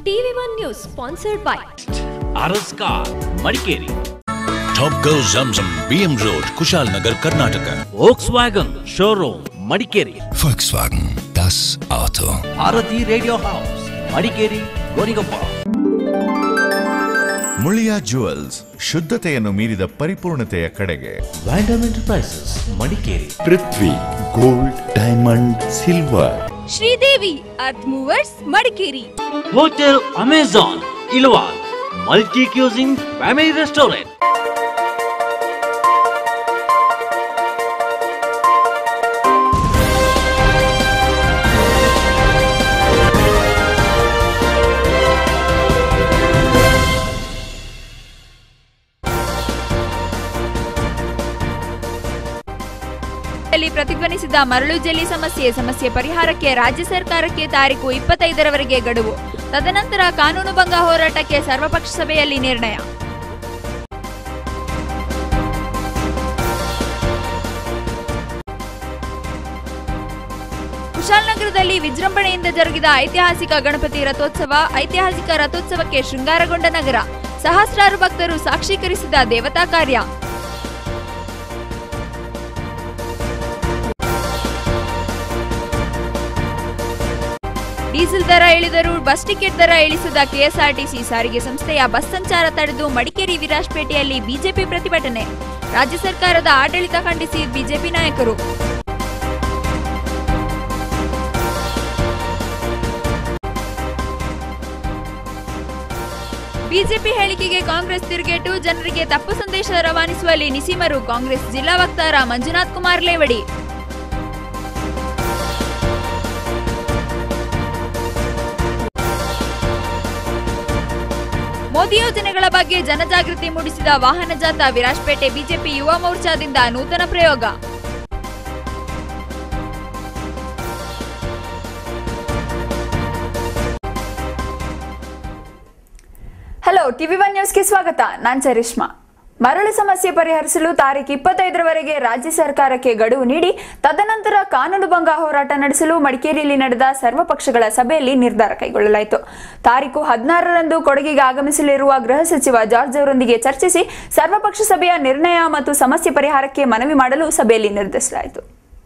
TV one news sponsored by Aras car Madikeri Top Go Zamzam BM Road, Kushal Nagar, Karnataka. Volkswagen showroom Madikeri Volkswagen, das Auto. Bharati radio house Madikeri Gorigoppa Muliya jewels ಶುದ್ಧತೆಯನ್ನು ಮೀರಿದ ಪರಿಪೂರ್ಣತೆಯ ಕಡೆಗೆ ವ್ಯಾಂಡಮ್ enterprises Madikeri Prithvi gold diamond silver Sridevi earth movers Madikeri hotel Amazon ಇಲ್ವಾಲ್ multi cuisine family restaurant ಲ್ಲಿ ಪ್ರತಿಧ್ವನಿಸಿದ ಮರಳು ಜಲ್ಲಿ ಸಮಸ್ಯೆ ಸಮಸ್ಯೆ ಪರಿಹಾರಕ್ಕೆ ರಾಜ್ಯ ಸರ್ಕಾರಕ್ಕೆ ತಾರೀಕು ಇಪ್ಪತ್ತೈದರವರೆಗೆ ಗಡುವು ತದನಂತರ ಕಾನೂನು ಭಂಗ ಹೋರಾಟಕ್ಕೆ ಸರ್ವಪಕ್ಷ ಸಭೆಯಲ್ಲಿ ನಿರ್ಣಯ ಕುಶಾಲನಗರದಲ್ಲಿ ವಿಜೃಂಭಣೆಯಿಂದ ಜರುಗಿದ ಐತಿಹಾಸಿಕ ಗಣಪತಿ ರಥೋತ್ಸವ ಐತಿಹಾಸಿಕ ರಥೋತ್ಸವಕ್ಕೆ ಶೃಂಗಾರಗೊಂಡ ನಗರ ಸಹಸ್ರಾರು ಭಕ್ತರು ಸಾಕ್ಷೀಕರಿಸಿದ ದೇವತಾ ಕಾರ್ಯ ಡೀಸೆಲ್ ದರ ಇಳಿದರೂ ಬಸ್ ಟಿಕೆಟ್ ದರ ಇಳಿಸಿದ ಕೆಎಸ್ಆರ್ಟಿಸಿ ಸಾರಿಗೆ ಸಂಸ್ಥೆಯ ಬಸ್ ಸಂಚಾರ ತಡೆದು ಮಡಿಕೇರಿ ವಿರಾಜ್ಪೇಟೆಯಲ್ಲಿ ಬಿಜೆಪಿ ಪ್ರತಿಭಟನೆ ರಾಜ್ಯ ಸರ್ಕಾರದ ಆಡಳಿತ ಖಂಡಿಸಿ ಬಿಜೆಪಿ ನಾಯಕರು ಬಿಜೆಪಿ ಹೇಳಿಕೆಗೆ ಕಾಂಗ್ರೆಸ್ ತಿರುಗೇಟು ಜನರಿಗೆ ತಪ್ಪು ಸಂದೇಶ ರವಾನಿಸುವಲ್ಲಿ ನಿಸೀಮರು ಕಾಂಗ್ರೆಸ್ ಜಿಲ್ಲಾ ವಕ್ತಾರ ಮಂಜುನಾಥ್ ಕುಮಾರ್ ಲೇವಡಿ ಮೋದಿ ಯೋಜನೆಗಳ ಬಗ್ಗೆ ಜನಜಾಗೃತಿ ಮೂಡಿಸಿದ ವಾಹನ ಜಾಥಾ ವಿರಾಜ್ಪೇಟೆ ಬಿಜೆಪಿ ಯುವ ಮೋರ್ಚಾದಿಂದ ನೂತನ ಪ್ರಯೋಗ ಹಲೋ ಟಿವಿ ಒನ್ ನ್ಯೂಸ್ಗೆ ಸ್ವಾಗತ ನಾನ್ ಚರಿಷ್ಮಾ ಮರಳು ಸಮಸ್ಯೆ ಪರಿಹರಿಸಲು ತಾರೀಖು ಇಪ್ಪತ್ತೈದರವರೆಗೆ ರಾಜ್ಯ ಸರ್ಕಾರಕ್ಕೆ ಗಡುವು ನೀಡಿ ತದನಂತರ ಕಾನೂನು ಭಂಗ ಹೋರಾಟ ನಡೆಸಲು ಮಡಿಕೇರಿಯಲ್ಲಿ ನಡೆದ ಸರ್ವಪಕ್ಷಗಳ ಸಭೆಯಲ್ಲಿ ನಿರ್ಧಾರ ಕೈಗೊಳ್ಳಲಾಯಿತು ತಾರೀಕು ಹದಿನಾರರಂದು ಕೊಡಗಿಗೆ ಆಗಮಿಸಲಿರುವ ಗೃಹ ಸಚಿವ ಜಾರ್ಜ್ ಅವರೊಂದಿಗೆ ಚರ್ಚಿಸಿ ಸರ್ವಪಕ್ಷ ಸಭೆಯ ನಿರ್ಣಯ ಮತ್ತು ಸಮಸ್ಯೆ ಪರಿಹಾರಕ್ಕೆ ಮನವಿ ಮಾಡಲು ಸಭೆಯಲ್ಲಿ ನಿರ್ಧರಿಸಲಾಯಿತು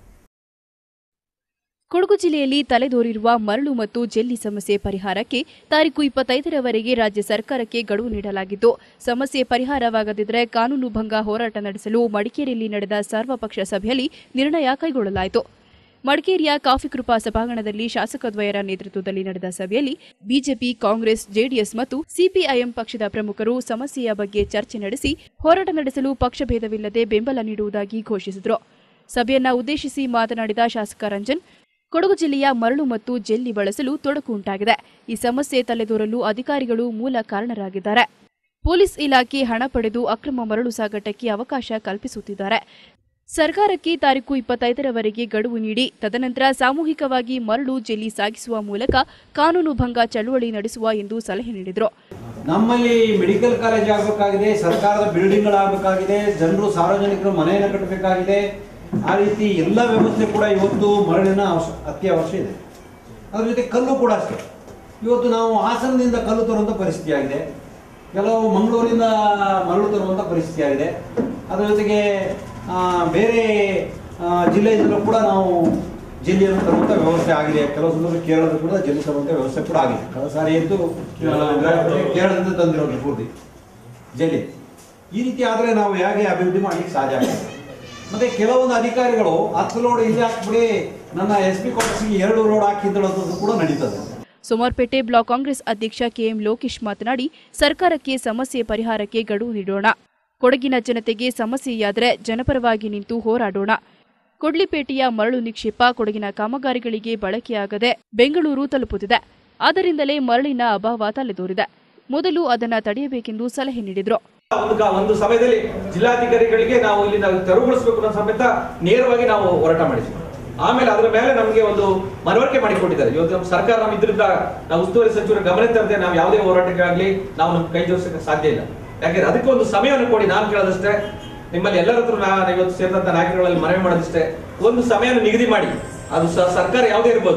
ಕೊಡಗು ಜಿಲ್ಲೆಯಲ್ಲಿ ತಲೆದೋರಿರುವ ಮರಳು ಮತ್ತು ಜೆಲ್ಲಿ ಸಮಸ್ಯೆ ಪರಿಹಾರಕ್ಕೆ ತಾರೀಕು ಇಪ್ಪತ್ತೈದರವರೆಗೆ ರಾಜ್ಯ ಸರ್ಕಾರಕ್ಕೆ ಗಡುವು ನೀಡಲಾಗಿದ್ದು ಸಮಸ್ಯೆ ಪರಿಹಾರವಾಗದಿದ್ದರೆ ಕಾನೂನು ಭಂಗ ಹೋರಾಟ ನಡೆಸಲು ಮಡಿಕೇರಿಯಲ್ಲಿ ನಡೆದ ಸರ್ವಪಕ್ಷ ಸಭೆಯಲ್ಲಿ ನಿರ್ಣಯ ಕೈಗೊಳ್ಳಲಾಯಿತು ಮಡಿಕೇರಿಯ ಕಾಫಿ ಕೃಪಾ ಸಭಾಂಗಣದಲ್ಲಿ ಶಾಸಕದ್ವಯರ ನೇತೃತ್ವದಲ್ಲಿ ನಡೆದ ಸಭೆಯಲ್ಲಿ ಬಿಜೆಪಿ ಕಾಂಗ್ರೆಸ್ ಜೆಡಿಎಸ್ ಮತ್ತು ಸಿಪಿಐಎಂ ಪಕ್ಷದ ಪ್ರಮುಖರು ಸಮಸ್ಯೆಯ ಬಗ್ಗೆ ಚರ್ಚೆ ನಡೆಸಿ ಹೋರಾಟ ನಡೆಸಲು ಪಕ್ಷಭೇದವಿಲ್ಲದೆ ಬೆಂಬಲ ನೀಡುವುದಾಗಿ ಘೋಷಿಸಿದರು ಸಭೆಯನ್ನ ಉದ್ದೇಶಿಸಿ ಮಾತನಾಡಿದ ಶಾಸಕ ರಂಜನ್ ಕೊಡಗು ಜಿಲ್ಲೆಯ ಮರಳು ಮತ್ತು ಜೆಲ್ಲಿ ಬಳಸಲು ತೊಡಕು ಉಂಟಾಗಿದೆ ಈ ಸಮಸ್ಯೆ ತಲೆದೋರಲು ಅಧಿಕಾರಿಗಳು ಮೂಲ ಕಾರಣರಾಗಿದ್ದಾರೆ ಪೊಲೀಸ್ ಇಲಾಖೆ ಹಣ ಪಡೆದು ಅಕ್ರಮ ಮರಳು ಸಾಗಾಟಕ್ಕೆ ಅವಕಾಶ ಕಲ್ಪಿಸುತ್ತಿದ್ದಾರೆ ಸರ್ಕಾರಕ್ಕೆ ತಾರೀಕು ಇಪ್ಪತ್ತೈದರವರೆಗೆ ಗಡುವು ನೀಡಿ ತದನಂತರ ಸಾಮೂಹಿಕವಾಗಿ ಮರಳು ಜೆಲ್ಲಿ ಸಾಗಿಸುವ ಮೂಲಕ ಕಾನೂನು ಭಂಗ ಚಳುವಳಿ ನಡೆಸುವ ಎಂದು ಸಲಹೆ ನೀಡಿದರು ನಮ್ಮಲ್ಲಿ ಮೆಡಿಕಲ್ ಕಾಲೇಜ್ ಆಗಬೇಕಾಗಿದೆ ಸರ್ಕಾರದ ಬಿಲ್ಡಿಂಗ್ಗಳಾಗಬೇಕಾಗಿದೆ ಜನರು ಸಾರ್ವಜನಿಕರು ಮನೆಯನ್ನು ಕಟ್ಟಬೇಕಾಗಿದೆ ಆ ರೀತಿ ಎಲ್ಲ ವ್ಯವಸ್ಥೆ ಕೂಡ ಇವತ್ತು ಮರಳಿನ ಅವಶ್ಯ ಅತ್ಯವಶ್ಯ ಇದೆ ಅದ್ರ ಜೊತೆ ಕಲ್ಲು ಕೂಡ ಅಷ್ಟೇ ಇವತ್ತು ನಾವು ಹಾಸನದಿಂದ ಕಲ್ಲು ತರುವಂಥ ಪರಿಸ್ಥಿತಿ ಆಗಿದೆ ಕೆಲವು ಮಂಗಳೂರಿಂದ ಮರಳು ತರುವಂಥ ಪರಿಸ್ಥಿತಿ ಆಗಿದೆ ಅದರ ಜೊತೆಗೆ ಆ, ಬೇರೆ ಆ, ಜಿಲ್ಲೆಯಿಂದಲೂ ಕೂಡ ನಾವು ಜಲ್ಲಿಯನ್ನು ತರುವಂಥ ವ್ಯವಸ್ಥೆ ಆಗಿದೆ ಕೆಲವು ಸಂದರ್ಭ ಕೇರಳದ ಕೂಡ ಜಲ್ಲಿ ತರುವಂಥ ವ್ಯವಸ್ಥೆ ಕೂಡ ಆಗಿದೆ ಕಳೆದ ಸಾರಿ ಅಂತೂ ಆ, ಕೇರಳದಿಂದ ತಂದಿರೋದು ಪೂರ್ತಿ ಜಲ್ಲಿ ಈ ರೀತಿ ಆದರೆ ನಾವು ಹೇಗೆ ಅಭಿವೃದ್ಧಿ ಮಾಡಲಿಕ್ಕೆ ಸಾಧ್ಯ ಆಗ್ತದೆ ಮತ್ತೆ ಕೆಲವೊಂದು ಅಧಿಕಾರಿಗಳು ಹತ್ತು ಲೋಡ್ ಇಲ್ಲಿ ಹಾಕ್ಬಿಡಿ ನನ್ನ ಎಸ್ ಪಿ ಕ್ವಾರ್ಟರ್ಸ್ಗೆ ಎರಡು ಲೋಡ್ ಹಾಕಿದ್ದಳೋದು ಕೂಡ ನಡೀತದೆ ಸೋಮಾರ್ಪೇಟೆ ಬ್ಲಾಕ್ ಕಾಂಗ್ರೆಸ್ ಅಧ್ಯಕ್ಷ ಕೆಎಂ ಲೋಕೇಶ್ ಮಾತನಾಡಿ ಸರ್ಕಾರಕ್ಕೆ ಸಮಸ್ಯೆ ಪರಿಹಾರಕ್ಕೆ ಗಡುವು ನೀಡೋಣ ಕೊಡಗಿನ ಜನತೆಗೆ ಸಮಸ್ಯೆಯಾದರೆ ಜನಪರವಾಗಿ ನಿಂತು ಹೋರಾಡೋಣ ಕೊಡ್ಲಿಪೇಟೆಯ ಮರಳು ನಿಕ್ಷೇಪ ಕೊಡಗಿನ ಕಾಮಗಾರಿಗಳಿಗೆ ಬಳಕೆಯಾಗದೆ ಬೆಂಗಳೂರು ತಲುಪುತ್ತಿದೆ ಆದ್ದರಿಂದಲೇ ಮರಳಿನ ಅಭಾವ ತಲೆದೋರಿದೆ ಮೊದಲು ಅದನ್ನ ತಡೆಯಬೇಕೆಂದು ಸಲಹೆ ನೀಡಿದ್ರು ಒಂದು ಕ- ಒಂದು ಸಮಯದಲ್ಲಿ ಜಿಲ್ಲಾಧಿಕಾರಿಗಳಿಗೆ ನಾವು ಇಲ್ಲಿ ನಾವು ತೆರವುಗೊಳಿಸಬೇಕು ಅನ್ನೋ ಸಮೇತ ನೇರವಾಗಿ ನಾವು ಹೋರಾಟ ಮಾಡಿದ್ವಿ ಆಮೇಲೆ ಅದರ ಮೇಲೆ ನಮಗೆ ಒಂದು ಮನವರಿಕೆ ಮಾಡಿಕೊಟ್ಟಿದ್ದಾರೆ ಇವತ್ತು ನಮ್ಮ ಸರ್ಕಾರ ನಮ್ಮ ಇದರಿಂದ ನಾವು ಉಸ್ತುವಾರಿ ಸಚಿವರ ಗಮನ ತರದೆ ನಾವು ಯಾವುದೇ ಹೋರಾಟಕ್ಕೆ ಆಗ್ಲಿ ನಾವು ನಮ್ಮ ಕೈ ಜೋಡಿಸಕ್ಕೆ ಸಾಧ್ಯ ಇಲ್ಲ ಯಾಕೆಂದ್ರೆ ಅದಕ್ಕೆ ಒಂದು ಸಮಯವನ್ನು ಕೊಡಿ ನಾನು ಕೇಳೋದಷ್ಟೇ ನಿಮ್ಮಲ್ಲಿ ಎಲ್ಲರ ಹತ್ರ ನಾನು ಇವತ್ತು ಸೇರಿದಂತ ನಾಯಕರುಗಳಲ್ಲಿ ಮನವಿ ಮಾಡೋದಿಷ್ಟೇ ಒಂದು ಸಮಯವನ್ನು ನಿಗದಿ ಮಾಡಿ ಅದು ಸ- ಸರ್ಕಾರ ಯಾವುದೇ ಇರ್ಬೋದು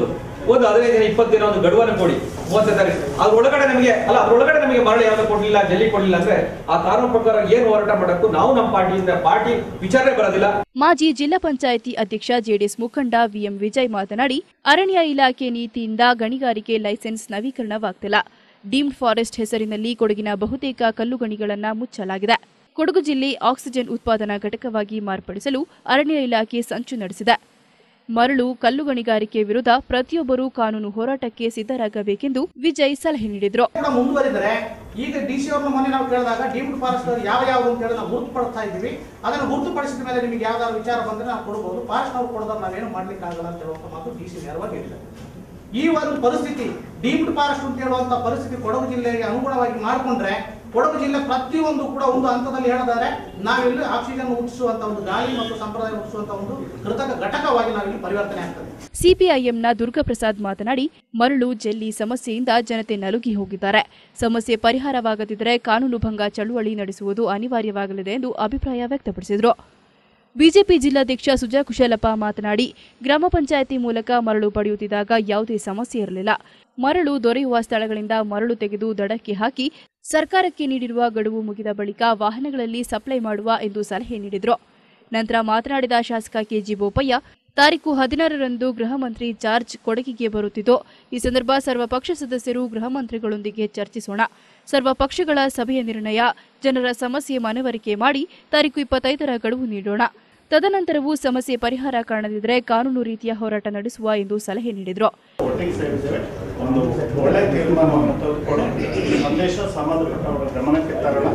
ಒಂದು ಹದಿನೈದು ದಿನ ಇಪ್ಪತ್ತು ದಿನ ಒಂದು ಗಡುವನ್ನು ಕೊಡಿ ಮೂವತ್ತನೇ ತಾರೀಕು ಅದ್ರೊಳಗಡೆ ನಮಗೆ ಅಲ್ಲ ಅದ್ರೊಳಗಡೆ ನಮಗೆ ಮರಳು ಯಾವ್ದು ಕೊಡ್ಲಿಲ್ಲ ಜಲ್ಲಿ ಕೊಡ್ಲಿಲ್ಲ ಅಂದ್ರೆ ಆ ಕಾನೂನು ಪ್ರಕಾರ ಏನು ಹೋರಾಟ ಮಾಡಕ್ಕೂ ನಾವು ನಮ್ಮ ಪಾರ್ಟಿಯಿಂದ ಪಾರ್ಟಿ ವಿಚಾರಣೆ ಬರೋದಿಲ್ಲ ಮಾಜಿ ಜಿಲ್ಲಾ ಪಂಚಾಯಿತಿ ಅಧ್ಯಕ್ಷ ಜೆಡಿಎಸ್ ಮುಖಂಡ ವಿಎಂ ವಿಜಯ್ ಮಾತನಾಡಿ ಅರಣ್ಯ ಇಲಾಖೆ ನೀತಿಯಿಂದ ಗಣಿಗಾರಿಕೆ ಲೈಸೆನ್ಸ್ ನವೀಕರಣವಾಗ್ತಿಲ್ಲ ಡೀಮ್ಡ್ ಫಾರೆಸ್ಟ್ ಹೆಸರಿನಲ್ಲಿ ಕೊಡಗಿನ ಬಹುತೇಕ ಕಲ್ಲು ಗಣಿಗಳನ್ನು ಮುಚ್ಚಲಾಗಿದೆ ಕೊಡಗು ಜಿಲ್ಲೆ ಆಕ್ಸಿಜನ್ ಉತ್ಪಾದನಾ ಘಟಕವಾಗಿ ಮಾರ್ಪಡಿಸಲು ಅರಣ್ಯ ಇಲಾಖೆ ಸಂಚು ನಡೆಸಿದೆ ಮರಳು ಕಲ್ಲು ಗಣಿಗಾರಿಕೆ ವಿರುದ್ಧ ಪ್ರತಿಯೊಬ್ಬರೂ ಕಾನೂನು ಹೋರಾಟಕ್ಕೆ ಸಿದ್ಧರಾಗಬೇಕೆಂದು ವಿಜಯ್ ಸಲಹೆ ನೀಡಿದರು ಕೂಡ ಮುಂದುವರಿದರೆ ಈಗ ಡಿ ಸಿ ಅವ್ರನ್ನ ಮೊನ್ನೆ ನಾವು ಕೇಳಿದಾಗ ಡೀಮ್ಡ್ ಫಾರೆಸ್ಟ್ ಯಾವ ಯಾವ್ದು ಅಂತ ಹೇಳಿ ನಾವು ಗುರುತುಪಡಿಸ್ತಾ ಇದ್ದೀವಿ ಅದನ್ನು ಗುರುತುಪಡಿಸಿದ ಮೇಲೆ ನಿಮಗೆ ಯಾವ್ದಾದ್ರು ವಿಚಾರ ಬಂದ್ರೆ ನಾವು ಕೊಡಬಹುದು ಫಾರೆಸ್ಟ್ ಅವ್ರು ಕೊಡೋದನ್ನ ನಾವೇನು ಮಾಡ್ಲಿಕ್ಕೆ ಆಗಲ್ಲ ಅಂತ ಹೇಳುವಂತ ಮಾತು ಡಿ ಸಿ ನೇರವಾಗಿ ಹೇಳಿದ್ದಾರೆ ಈ ಒಂದು ಪರಿಸ್ಥಿತಿ ಡೀಮ್ಡ್ ಫಾರೆಸ್ಟ್ ಅಂತ ಹೇಳುವಂತ ಪರಿಸ್ಥಿತಿ ಕೊಡಗು ಜಿಲ್ಲೆಗೆ ಅನುಗುಣವಾಗಿ ಮಾಡಿಕೊಂಡ್ರೆ ಕೊಡಗು ಜಿಲ್ಲೆ ಪ್ರತಿಯೊಂದು ಕೂಡ ಒಂದು ಹಂತದಲ್ಲಿ ಹೇಳಿದರೆ ನಾವಿಲ್ಲಿ ಆಕ್ಸಿಜನ್ ಹುಟ್ಟಿಸುವಂತ ಒಂದು ಗಾಳಿ ಮತ್ತು ಸಂಪ್ರದಾಯ ಹುಟ್ಟಿಸುವಂತ ಒಂದು ಕೃತಕ ಘಟಕವಾಗಿ ನಾವಿಲ್ಲಿ ಪರಿವರ್ತನೆ ಆಗ್ತದೆ ಸಿಪಿಐಎಂನ ದುರ್ಗಾಪ್ರಸಾದ್ ಮಾತನಾಡಿ ಮರಳು ಜಲ್ಲಿ ಸಮಸ್ಯೆಯಿಂದ ಜನತೆ ನಲುಗಿ ಹೋಗಿದ್ದಾರೆ ಸಮಸ್ಯೆ ಪರಿಹಾರವಾಗದಿದ್ದರೆ ಕಾನೂನು ಭಂಗ ಚಳುವಳಿ ನಡೆಸುವುದು ಅನಿವಾರ್ಯವಾಗಲಿದೆ ಎಂದು ಅಭಿಪ್ರಾಯ ವ್ಯಕ್ತಪಡಿಸಿದರು ಬಿಜೆಪಿ ಜಿಲ್ಲಾಧ್ಯಕ್ಷ ಸುಜಾ ಕುಶಲಪ್ಪ ಮಾತನಾಡಿ ಗ್ರಾಮ ಪಂಚಾಯಿತಿ ಮೂಲಕ ಮರಳು ಪಡೆಯುತ್ತಿದ್ದಾಗ ಯಾವುದೇ ಸಮಸ್ಯೆ ಇರಲಿಲ್ಲ ಮರಳು ದೊರೆಯುವ ಸ್ಥಳಗಳಿಂದ ಮರಳು ತೆಗೆದು ದಡಕ್ಕೆ ಹಾಕಿ ಸರ್ಕಾರಕ್ಕೆ ನೀಡಿರುವ ಗಡುವು ಮುಗಿದ ಬಳಿಕ ವಾಹನಗಳಲ್ಲಿ ಸಪ್ಲೈ ಮಾಡುವ ಎಂದು ಸಲಹೆ ನೀಡಿದರು ನಂತರ ಮಾತನಾಡಿದ ಶಾಸಕ ಕೆಜಿ ಬೋಪಯ್ಯ ತಾರೀಕು ಹದಿನಾರರಂದು ಗೃಹ ಮಂತ್ರಿ ಜಾರ್ಜ್ ಕೊಡಗಿಗೆ ಬರುತ್ತಿದ್ದು ಈ ಸಂದರ್ಭ ಸರ್ವಪಕ್ಷ ಸದಸ್ಯರು ಗೃಹ ಮಂತ್ರಿಗಳೊಂದಿಗೆ ಚರ್ಚಿಸೋಣ ಸರ್ವ ಪಕ್ಷಗಳ ಸಭೆಯ ನಿರ್ಣಯ ಜನರ ಸಮಸ್ಯೆ ಮನವರಿಕೆ ಮಾಡಿ ತಾರೀಕು ಇಪ್ಪತ್ತೈದರ ಗಡುವು ನೀಡೋಣ ತದನಂತರವೂ ಸಮಸ್ಯೆ ಪರಿಹಾರ ಕಾಣದಿದ್ದರೆ ಕಾನೂನು ರೀತಿಯ ಹೋರಾಟ ನಡೆಸುವ ಎಂದು ಸಲಹೆ ನೀಡಿದರು ಒಟ್ಟಿಗೆ ಸೇರಿದ್ದೇವೆ ಒಂದು ಒಳ್ಳೆ ತೀರ್ಮಾನವನ್ನು ತೆಗೆದುಕೊಂಡು ಸಂದೇಶ ಸಮಾಜಕ್ಕೆ ಅವರ ಗಮನಕ್ಕೆ ತರೋಣ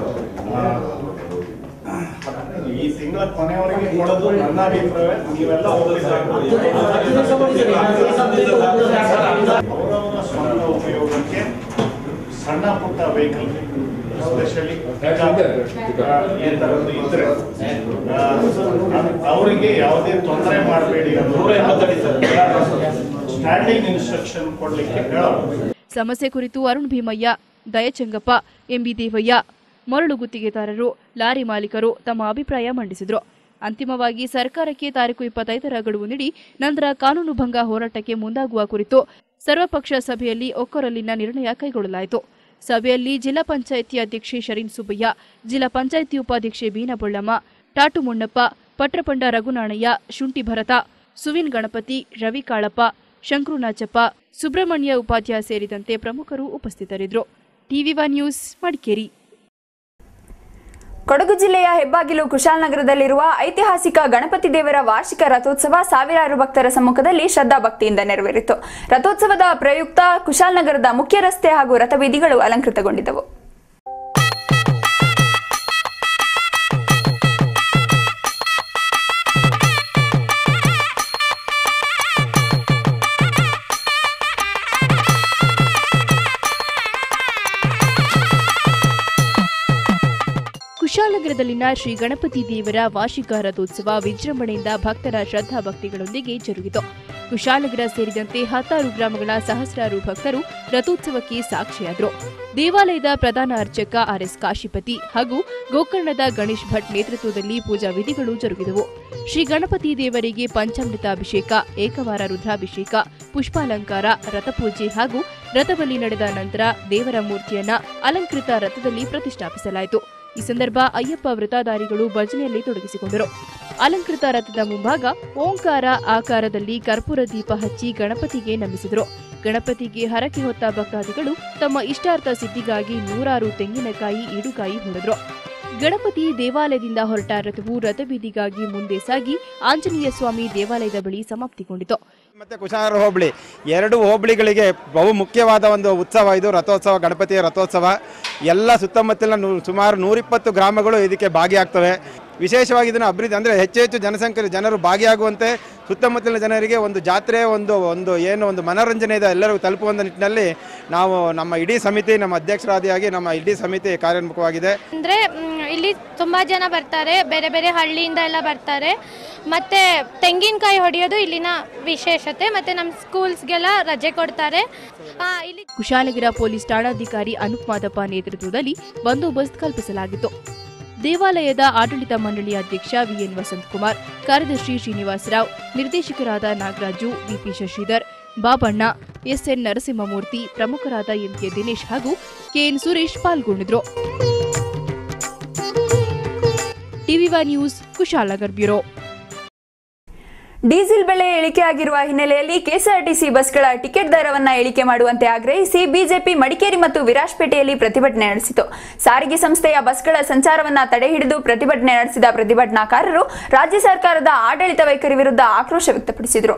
ಆ, ಈ ತಿಂಗಳ ಕೊನೆಯವರೆಗೆ ಕೊಡೋದು ನನ್ನ ಅಭಿಪ್ರಾಯ ನೀವೆಲ್ಲ ಅವರವರ ಸ್ವಂತ ಉಪಯೋಗಕ್ಕೆ ಸಣ್ಣ ಪುಟ್ಟ ವೆಹಿಕಲ್ ಸ್ಪೆಷಲಿ ಈ ಥರದ್ದು ಇದ್ರೆ ಆ, ಅವರಿಗೆ ಯಾವುದೇ ತೊಂದರೆ ಮಾಡಬೇಡಿ ಸ್ಟ್ಯಾಂಡಿಂಗ್ ಇನ್ಸ್ಟ್ರಕ್ಷನ್ ಕೊಡ್ಲಿಕ್ಕೆ ಹೇಳೋದು ಸಮಸ್ಯೆ ಕುರಿತು ಅರುಣ್ ಭೀಮಯ್ಯ ದಯಚಂಗಪ್ಪ ಎಂಬಿ ದೇವಯ್ಯ ಮರಳು ಗುತ್ತಿಗೆದಾರರು ಲಾರಿ ಮಾಲೀಕರು ತಮ್ಮ ಅಭಿಪ್ರಾಯ ಮಂಡಿಸಿದರು ಅಂತಿಮವಾಗಿ ಸರ್ಕಾರಕ್ಕೆ ತಾರೀಕು ಇಪ್ಪತ್ತೈದರ ಗಡುವು ನೀಡಿ ನಂತರ ಕಾನೂನು ಭಂಗ ಹೋರಾಟಕ್ಕೆ ಮುಂದಾಗುವ ಕುರಿತು ಸರ್ವಪಕ್ಷ ಸಭೆಯಲ್ಲಿ ಒಕ್ಕೊರಲಿನ ನಿರ್ಣಯ ಕೈಗೊಳ್ಳಲಾಯಿತು ಸಭೆಯಲ್ಲಿ ಜಿಲ್ಲಾ ಪಂಚಾಯಿತಿ ಅಧ್ಯಕ್ಷೆ ಶರೀನ್ ಸುಬ್ಬಯ್ಯ ಜಿಲ್ಲಾ ಪಂಚಾಯಿತಿ ಉಪಾಧ್ಯಕ್ಷೆ ಬೀನಾ ಬೊಳ್ಳಮ್ಮ ಟಾಟು ಮುಣ್ಣಪ್ಪ ಪಟ್ರಪಂಡ ರಘುನಾಣಯ್ಯ ಶುಂಠಿ ಭರತ ಸುವಿನ್ ಗಣಪತಿ ರವಿ ಕಾಳಪ್ಪ ಶಂಕ್ರು ನಾಚಪ್ಪ ಸುಬ್ರಹ್ಮಣ್ಯ ಉಪಾಧ್ಯಾಯ ಸೇರಿದಂತೆ ಪ್ರಮುಖರು ಉಪಸ್ಥಿತರಿದ್ದರು TV one news Madikeri Kodagu ಜಿಲ್ಲೆಯ ಹೆಬ್ಬಾಗಿಲು ಕುಶಾಲನಗರದಲ್ಲಿರುವ ಐತಿಹಾಸಿಕ ಗಣಪತಿ ದೇವರ ವಾರ್ಷಿಕ ರಥೋತ್ಸವ ಸಾವಿರಾರು ಭಕ್ತರ ಸಮ್ಮುಖದಲ್ಲಿ ಶ್ರದ್ಧಾಭಕ್ತಿಯಿಂದ ನೆರವೇರಿತು ರಥೋತ್ಸವದ ಪ್ರಯುಕ್ತ ಕುಶಾಲನಗರದ ಮುಖ್ಯ ರಸ್ತೆ ಹಾಗೂ ರಥಬೀದಿಗಳು ಅಲಂಕೃತಗೊಂಡಿದ್ದವು ಕುಶಾಲನಗರದಲ್ಲಿನ ಶ್ರೀ ಗಣಪತಿ ದೇವರ ವಾರ್ಷಿಕ ರಥೋತ್ಸವ ವಿಜೃಂಭಣೆಯಿಂದ ಭಕ್ತರ ಶ್ರದ್ಧಾ ಭಕ್ತಿಗಳೊಂದಿಗೆ ಜರುಗಿತು ಕುಶಾಲನಗರ ಸೇರಿದಂತೆ ಹತ್ತಾರು ಗ್ರಾಮಗಳ ಸಹಸ್ರಾರು ಭಕ್ತರು ರಥೋತ್ಸವಕ್ಕೆ ಸಾಕ್ಷಿಯಾದರು ದೇವಾಲಯದ ಪ್ರಧಾನ ಅರ್ಚಕ ಆರ್ಎಸ್ ಕಾಶಿಪತಿ ಹಾಗೂ ಗೋಕರ್ಣದ ಗಣೇಶ್ ಭಟ್ ನೇತೃತ್ವದಲ್ಲಿ ಪೂಜಾ ವಿಧಿಗಳು ಜರುಗಿದವು ಶ್ರೀ ಗಣಪತಿ ದೇವರಿಗೆ ಪಂಚಾಮೃತ ಅಭಿಷೇಕ ಏಕವಾರ ರುದ್ರಾಭಿಷೇಕ ಪುಷ್ಪಾಲಂಕಾರ ರಥಪೂಜೆ ಹಾಗೂ ರಥಬಲಿ ನಡೆದ ನಂತರ ದೇವರ ಮೂರ್ತಿಯನ್ನ ಅಲಂಕೃತ ರಥದಲ್ಲಿ ಪ್ರತಿಷ್ಠಾಪಿಸಲಾಯಿತು ಈ ಸಂದರ್ಭ ಅಯ್ಯಪ್ಪ ವೃತಾಧಾರಿಗಳು ಭಜನೆಯಲ್ಲಿ ತೊಡಗಿಸಿಕೊಂಡರು ಅಲಂಕೃತ ರಥದ ಮುಂಭಾಗ ಓಂಕಾರ ಆಕಾರದಲ್ಲಿ ಕರ್ಪೂರ ದೀಪ ಹಚ್ಚಿ ಗಣಪತಿಗೆ ನಮಿಸಿದರು ಗಣಪತಿಗೆ ಹರಕೆ ಹೊತ್ತ ಭಕ್ತಾದಿಗಳು ತಮ್ಮ ಇಷ್ಟಾರ್ಥ ಸಿದ್ಧಿಗಾಗಿ ನೂರಾರು ತೆಂಗಿನಕಾಯಿ ಈಡುಕಾಯಿ ಹೊಡೆದರು ಗಣಪತಿ ದೇವಾಲಯದಿಂದ ಹೊರಟ ರಥವು ರಥಬೀದಿಗಾಗಿ ಮುಂದೆ ಸಾಗಿ ಆಂಜನೇಯ ಸ್ವಾಮಿ ದೇವಾಲಯದ ಬಳಿ ಸಮಾಪ್ತಿಗೊಂಡಿತು ಮತ್ತೆ ಕುಶಾಲನಗರ ಹೋಬಳಿ ಎರಡು ಹೋಬಳಿಗಳಿಗೆ ಬಹು ಮುಖ್ಯವಾದ ಒಂದು ಉತ್ಸವ ಇದು ರಥೋತ್ಸವ ಗಣಪತಿಯ ರಥೋತ್ಸವ ಎಲ್ಲ ಸುತ್ತಮುತ್ತಲಿನ ನೂ ಸುಮಾರು ನೂರಿಪ್ಪತ್ತು ಗ್ರಾಮಗಳು ಇದಕ್ಕೆ ಭಾಗಿಯಾಗ್ತವೆ ವಿಶೇಷವಾಗಿ ಇದನ್ನು ಅಭಿವೃದ್ಧಿ ಅಂದರೆ ಹೆಚ್ಚು ಹೆಚ್ಚು ಜನಸಂಖ್ಯೆ ಜನರು ಭಾಗಿಯಾಗುವಂತೆ ಸುತ್ತಮುತ್ತಲಿನ ಜನರಿಗೆ ಒಂದು ಜಾತ್ರೆ ಒಂದು ಒಂದು ಏನು ಒಂದು ಮನೋರಂಜನೆ ಇದೆ ಎಲ್ಲರಿಗೂ ತಲುಪುವಂಥ ನಿಟ್ಟಿನಲ್ಲಿ ನಾವು ನಮ್ಮ ಇಡೀ ಸಮಿತಿ ನಮ್ಮ ಅಧ್ಯಕ್ಷರಾದಿಯಾಗಿ ನಮ್ಮ ಇಡೀ ಸಮಿತಿ ಕಾರ್ಯೋನ್ಮುಖವಾಗಿದೆ ಅಂದರೆ ಇಲ್ಲಿ ತುಂಬ ಜನ ಬರ್ತಾರೆ ಬೇರೆ ಬೇರೆ ಹಳ್ಳಿಯಿಂದ ಎಲ್ಲ ಬರ್ತಾರೆ ಮತ್ತು ತೆಂಗಿನಕಾಯಿ ಹೊಡೆಯೋದು ಇಲ್ಲಿನ ವಿಶೇಷತೆ ಮತ್ತು ನಮ್ಮ ಸ್ಕೂಲ್ಸ್ಗೆಲ್ಲ ರಜೆ ಕೊಡ್ತಾರೆ ಆ, ಇಲ್ಲಿ ಕುಶಾಲನಗರ ಪೊಲೀಸ್ ಠಾಣಾಧಿಕಾರಿ ಅನೂಪ್ ಮಾದಪ್ಪ ನೇತೃತ್ವದಲ್ಲಿ ಬಂದೋಬಸ್ತ್ ಕಲ್ಪಿಸಲಾಗಿತ್ತು ದೇವಾಲಯದ ಆಡಳಿತ ಮಂಡಳಿ ಅಧ್ಯಕ್ಷ ವಿಎನ್ ವಸಂತಕುಮಾರ್ ಕಾರ್ಯದರ್ಶಿ ಶ್ರೀನಿವಾಸರಾವ್ ನಿರ್ದೇಶಕರಾದ ನಾಗರಾಜು ವಿಪಿ ಶಶಿಧರ್ ಬಾಬಣ್ಣ ಎಸ್ಎನ್ ನರಸಿಂಹಮೂರ್ತಿ ಪ್ರಮುಖರಾದ ಎಂಕೆ ದಿನೇಶ್ ಹಾಗೂ ಕೆಎನ್ ಸುರೇಶ್ ಪಾಲ್ಗೊಂಡಿದ್ರು ಟಿವಿವಾ ನ್ಯೂಸ್ ಕುಶಾಲನಗರ್ ಬ್ಯೂರೋ ಡೀಸೆಲ್ ಬೆಲೆ ಇಳಿಕೆಯಾಗಿರುವ ಹಿನ್ನೆಲೆಯಲ್ಲಿ ಕೆಎಸ್ಆರ್ಟಿಸಿ ಬಸ್ಗಳ ಟಿಕೆಟ್ ದರವನ್ನ ಇಳಿಕೆ ಮಾಡುವಂತೆ ಆಗ್ರಹಿಸಿ ಬಿಜೆಪಿ ಮಡಿಕೇರಿ ಮತ್ತು ವಿರಾಜಪೇಟೆಯಲ್ಲಿ ಪ್ರತಿಭಟನೆ ನಡೆಸಿತು ಸಾರಿಗೆ ಸಂಸ್ಥೆಯ ಬಸ್ಗಳ ಸಂಚಾರವನ್ನ ತಡೆಹಿಡಿದು ಪ್ರತಿಭಟನೆ ನಡೆಸಿದ ಪ್ರತಿಭಟನಾಕಾರರು ರಾಜ್ಯ ಸರ್ಕಾರದ ಆಡಳಿತ ವೈಖರಿ ವಿರುದ್ಧ ಆಕ್ರೋಶ ವ್ಯಕ್ತಪಡಿಸಿದರು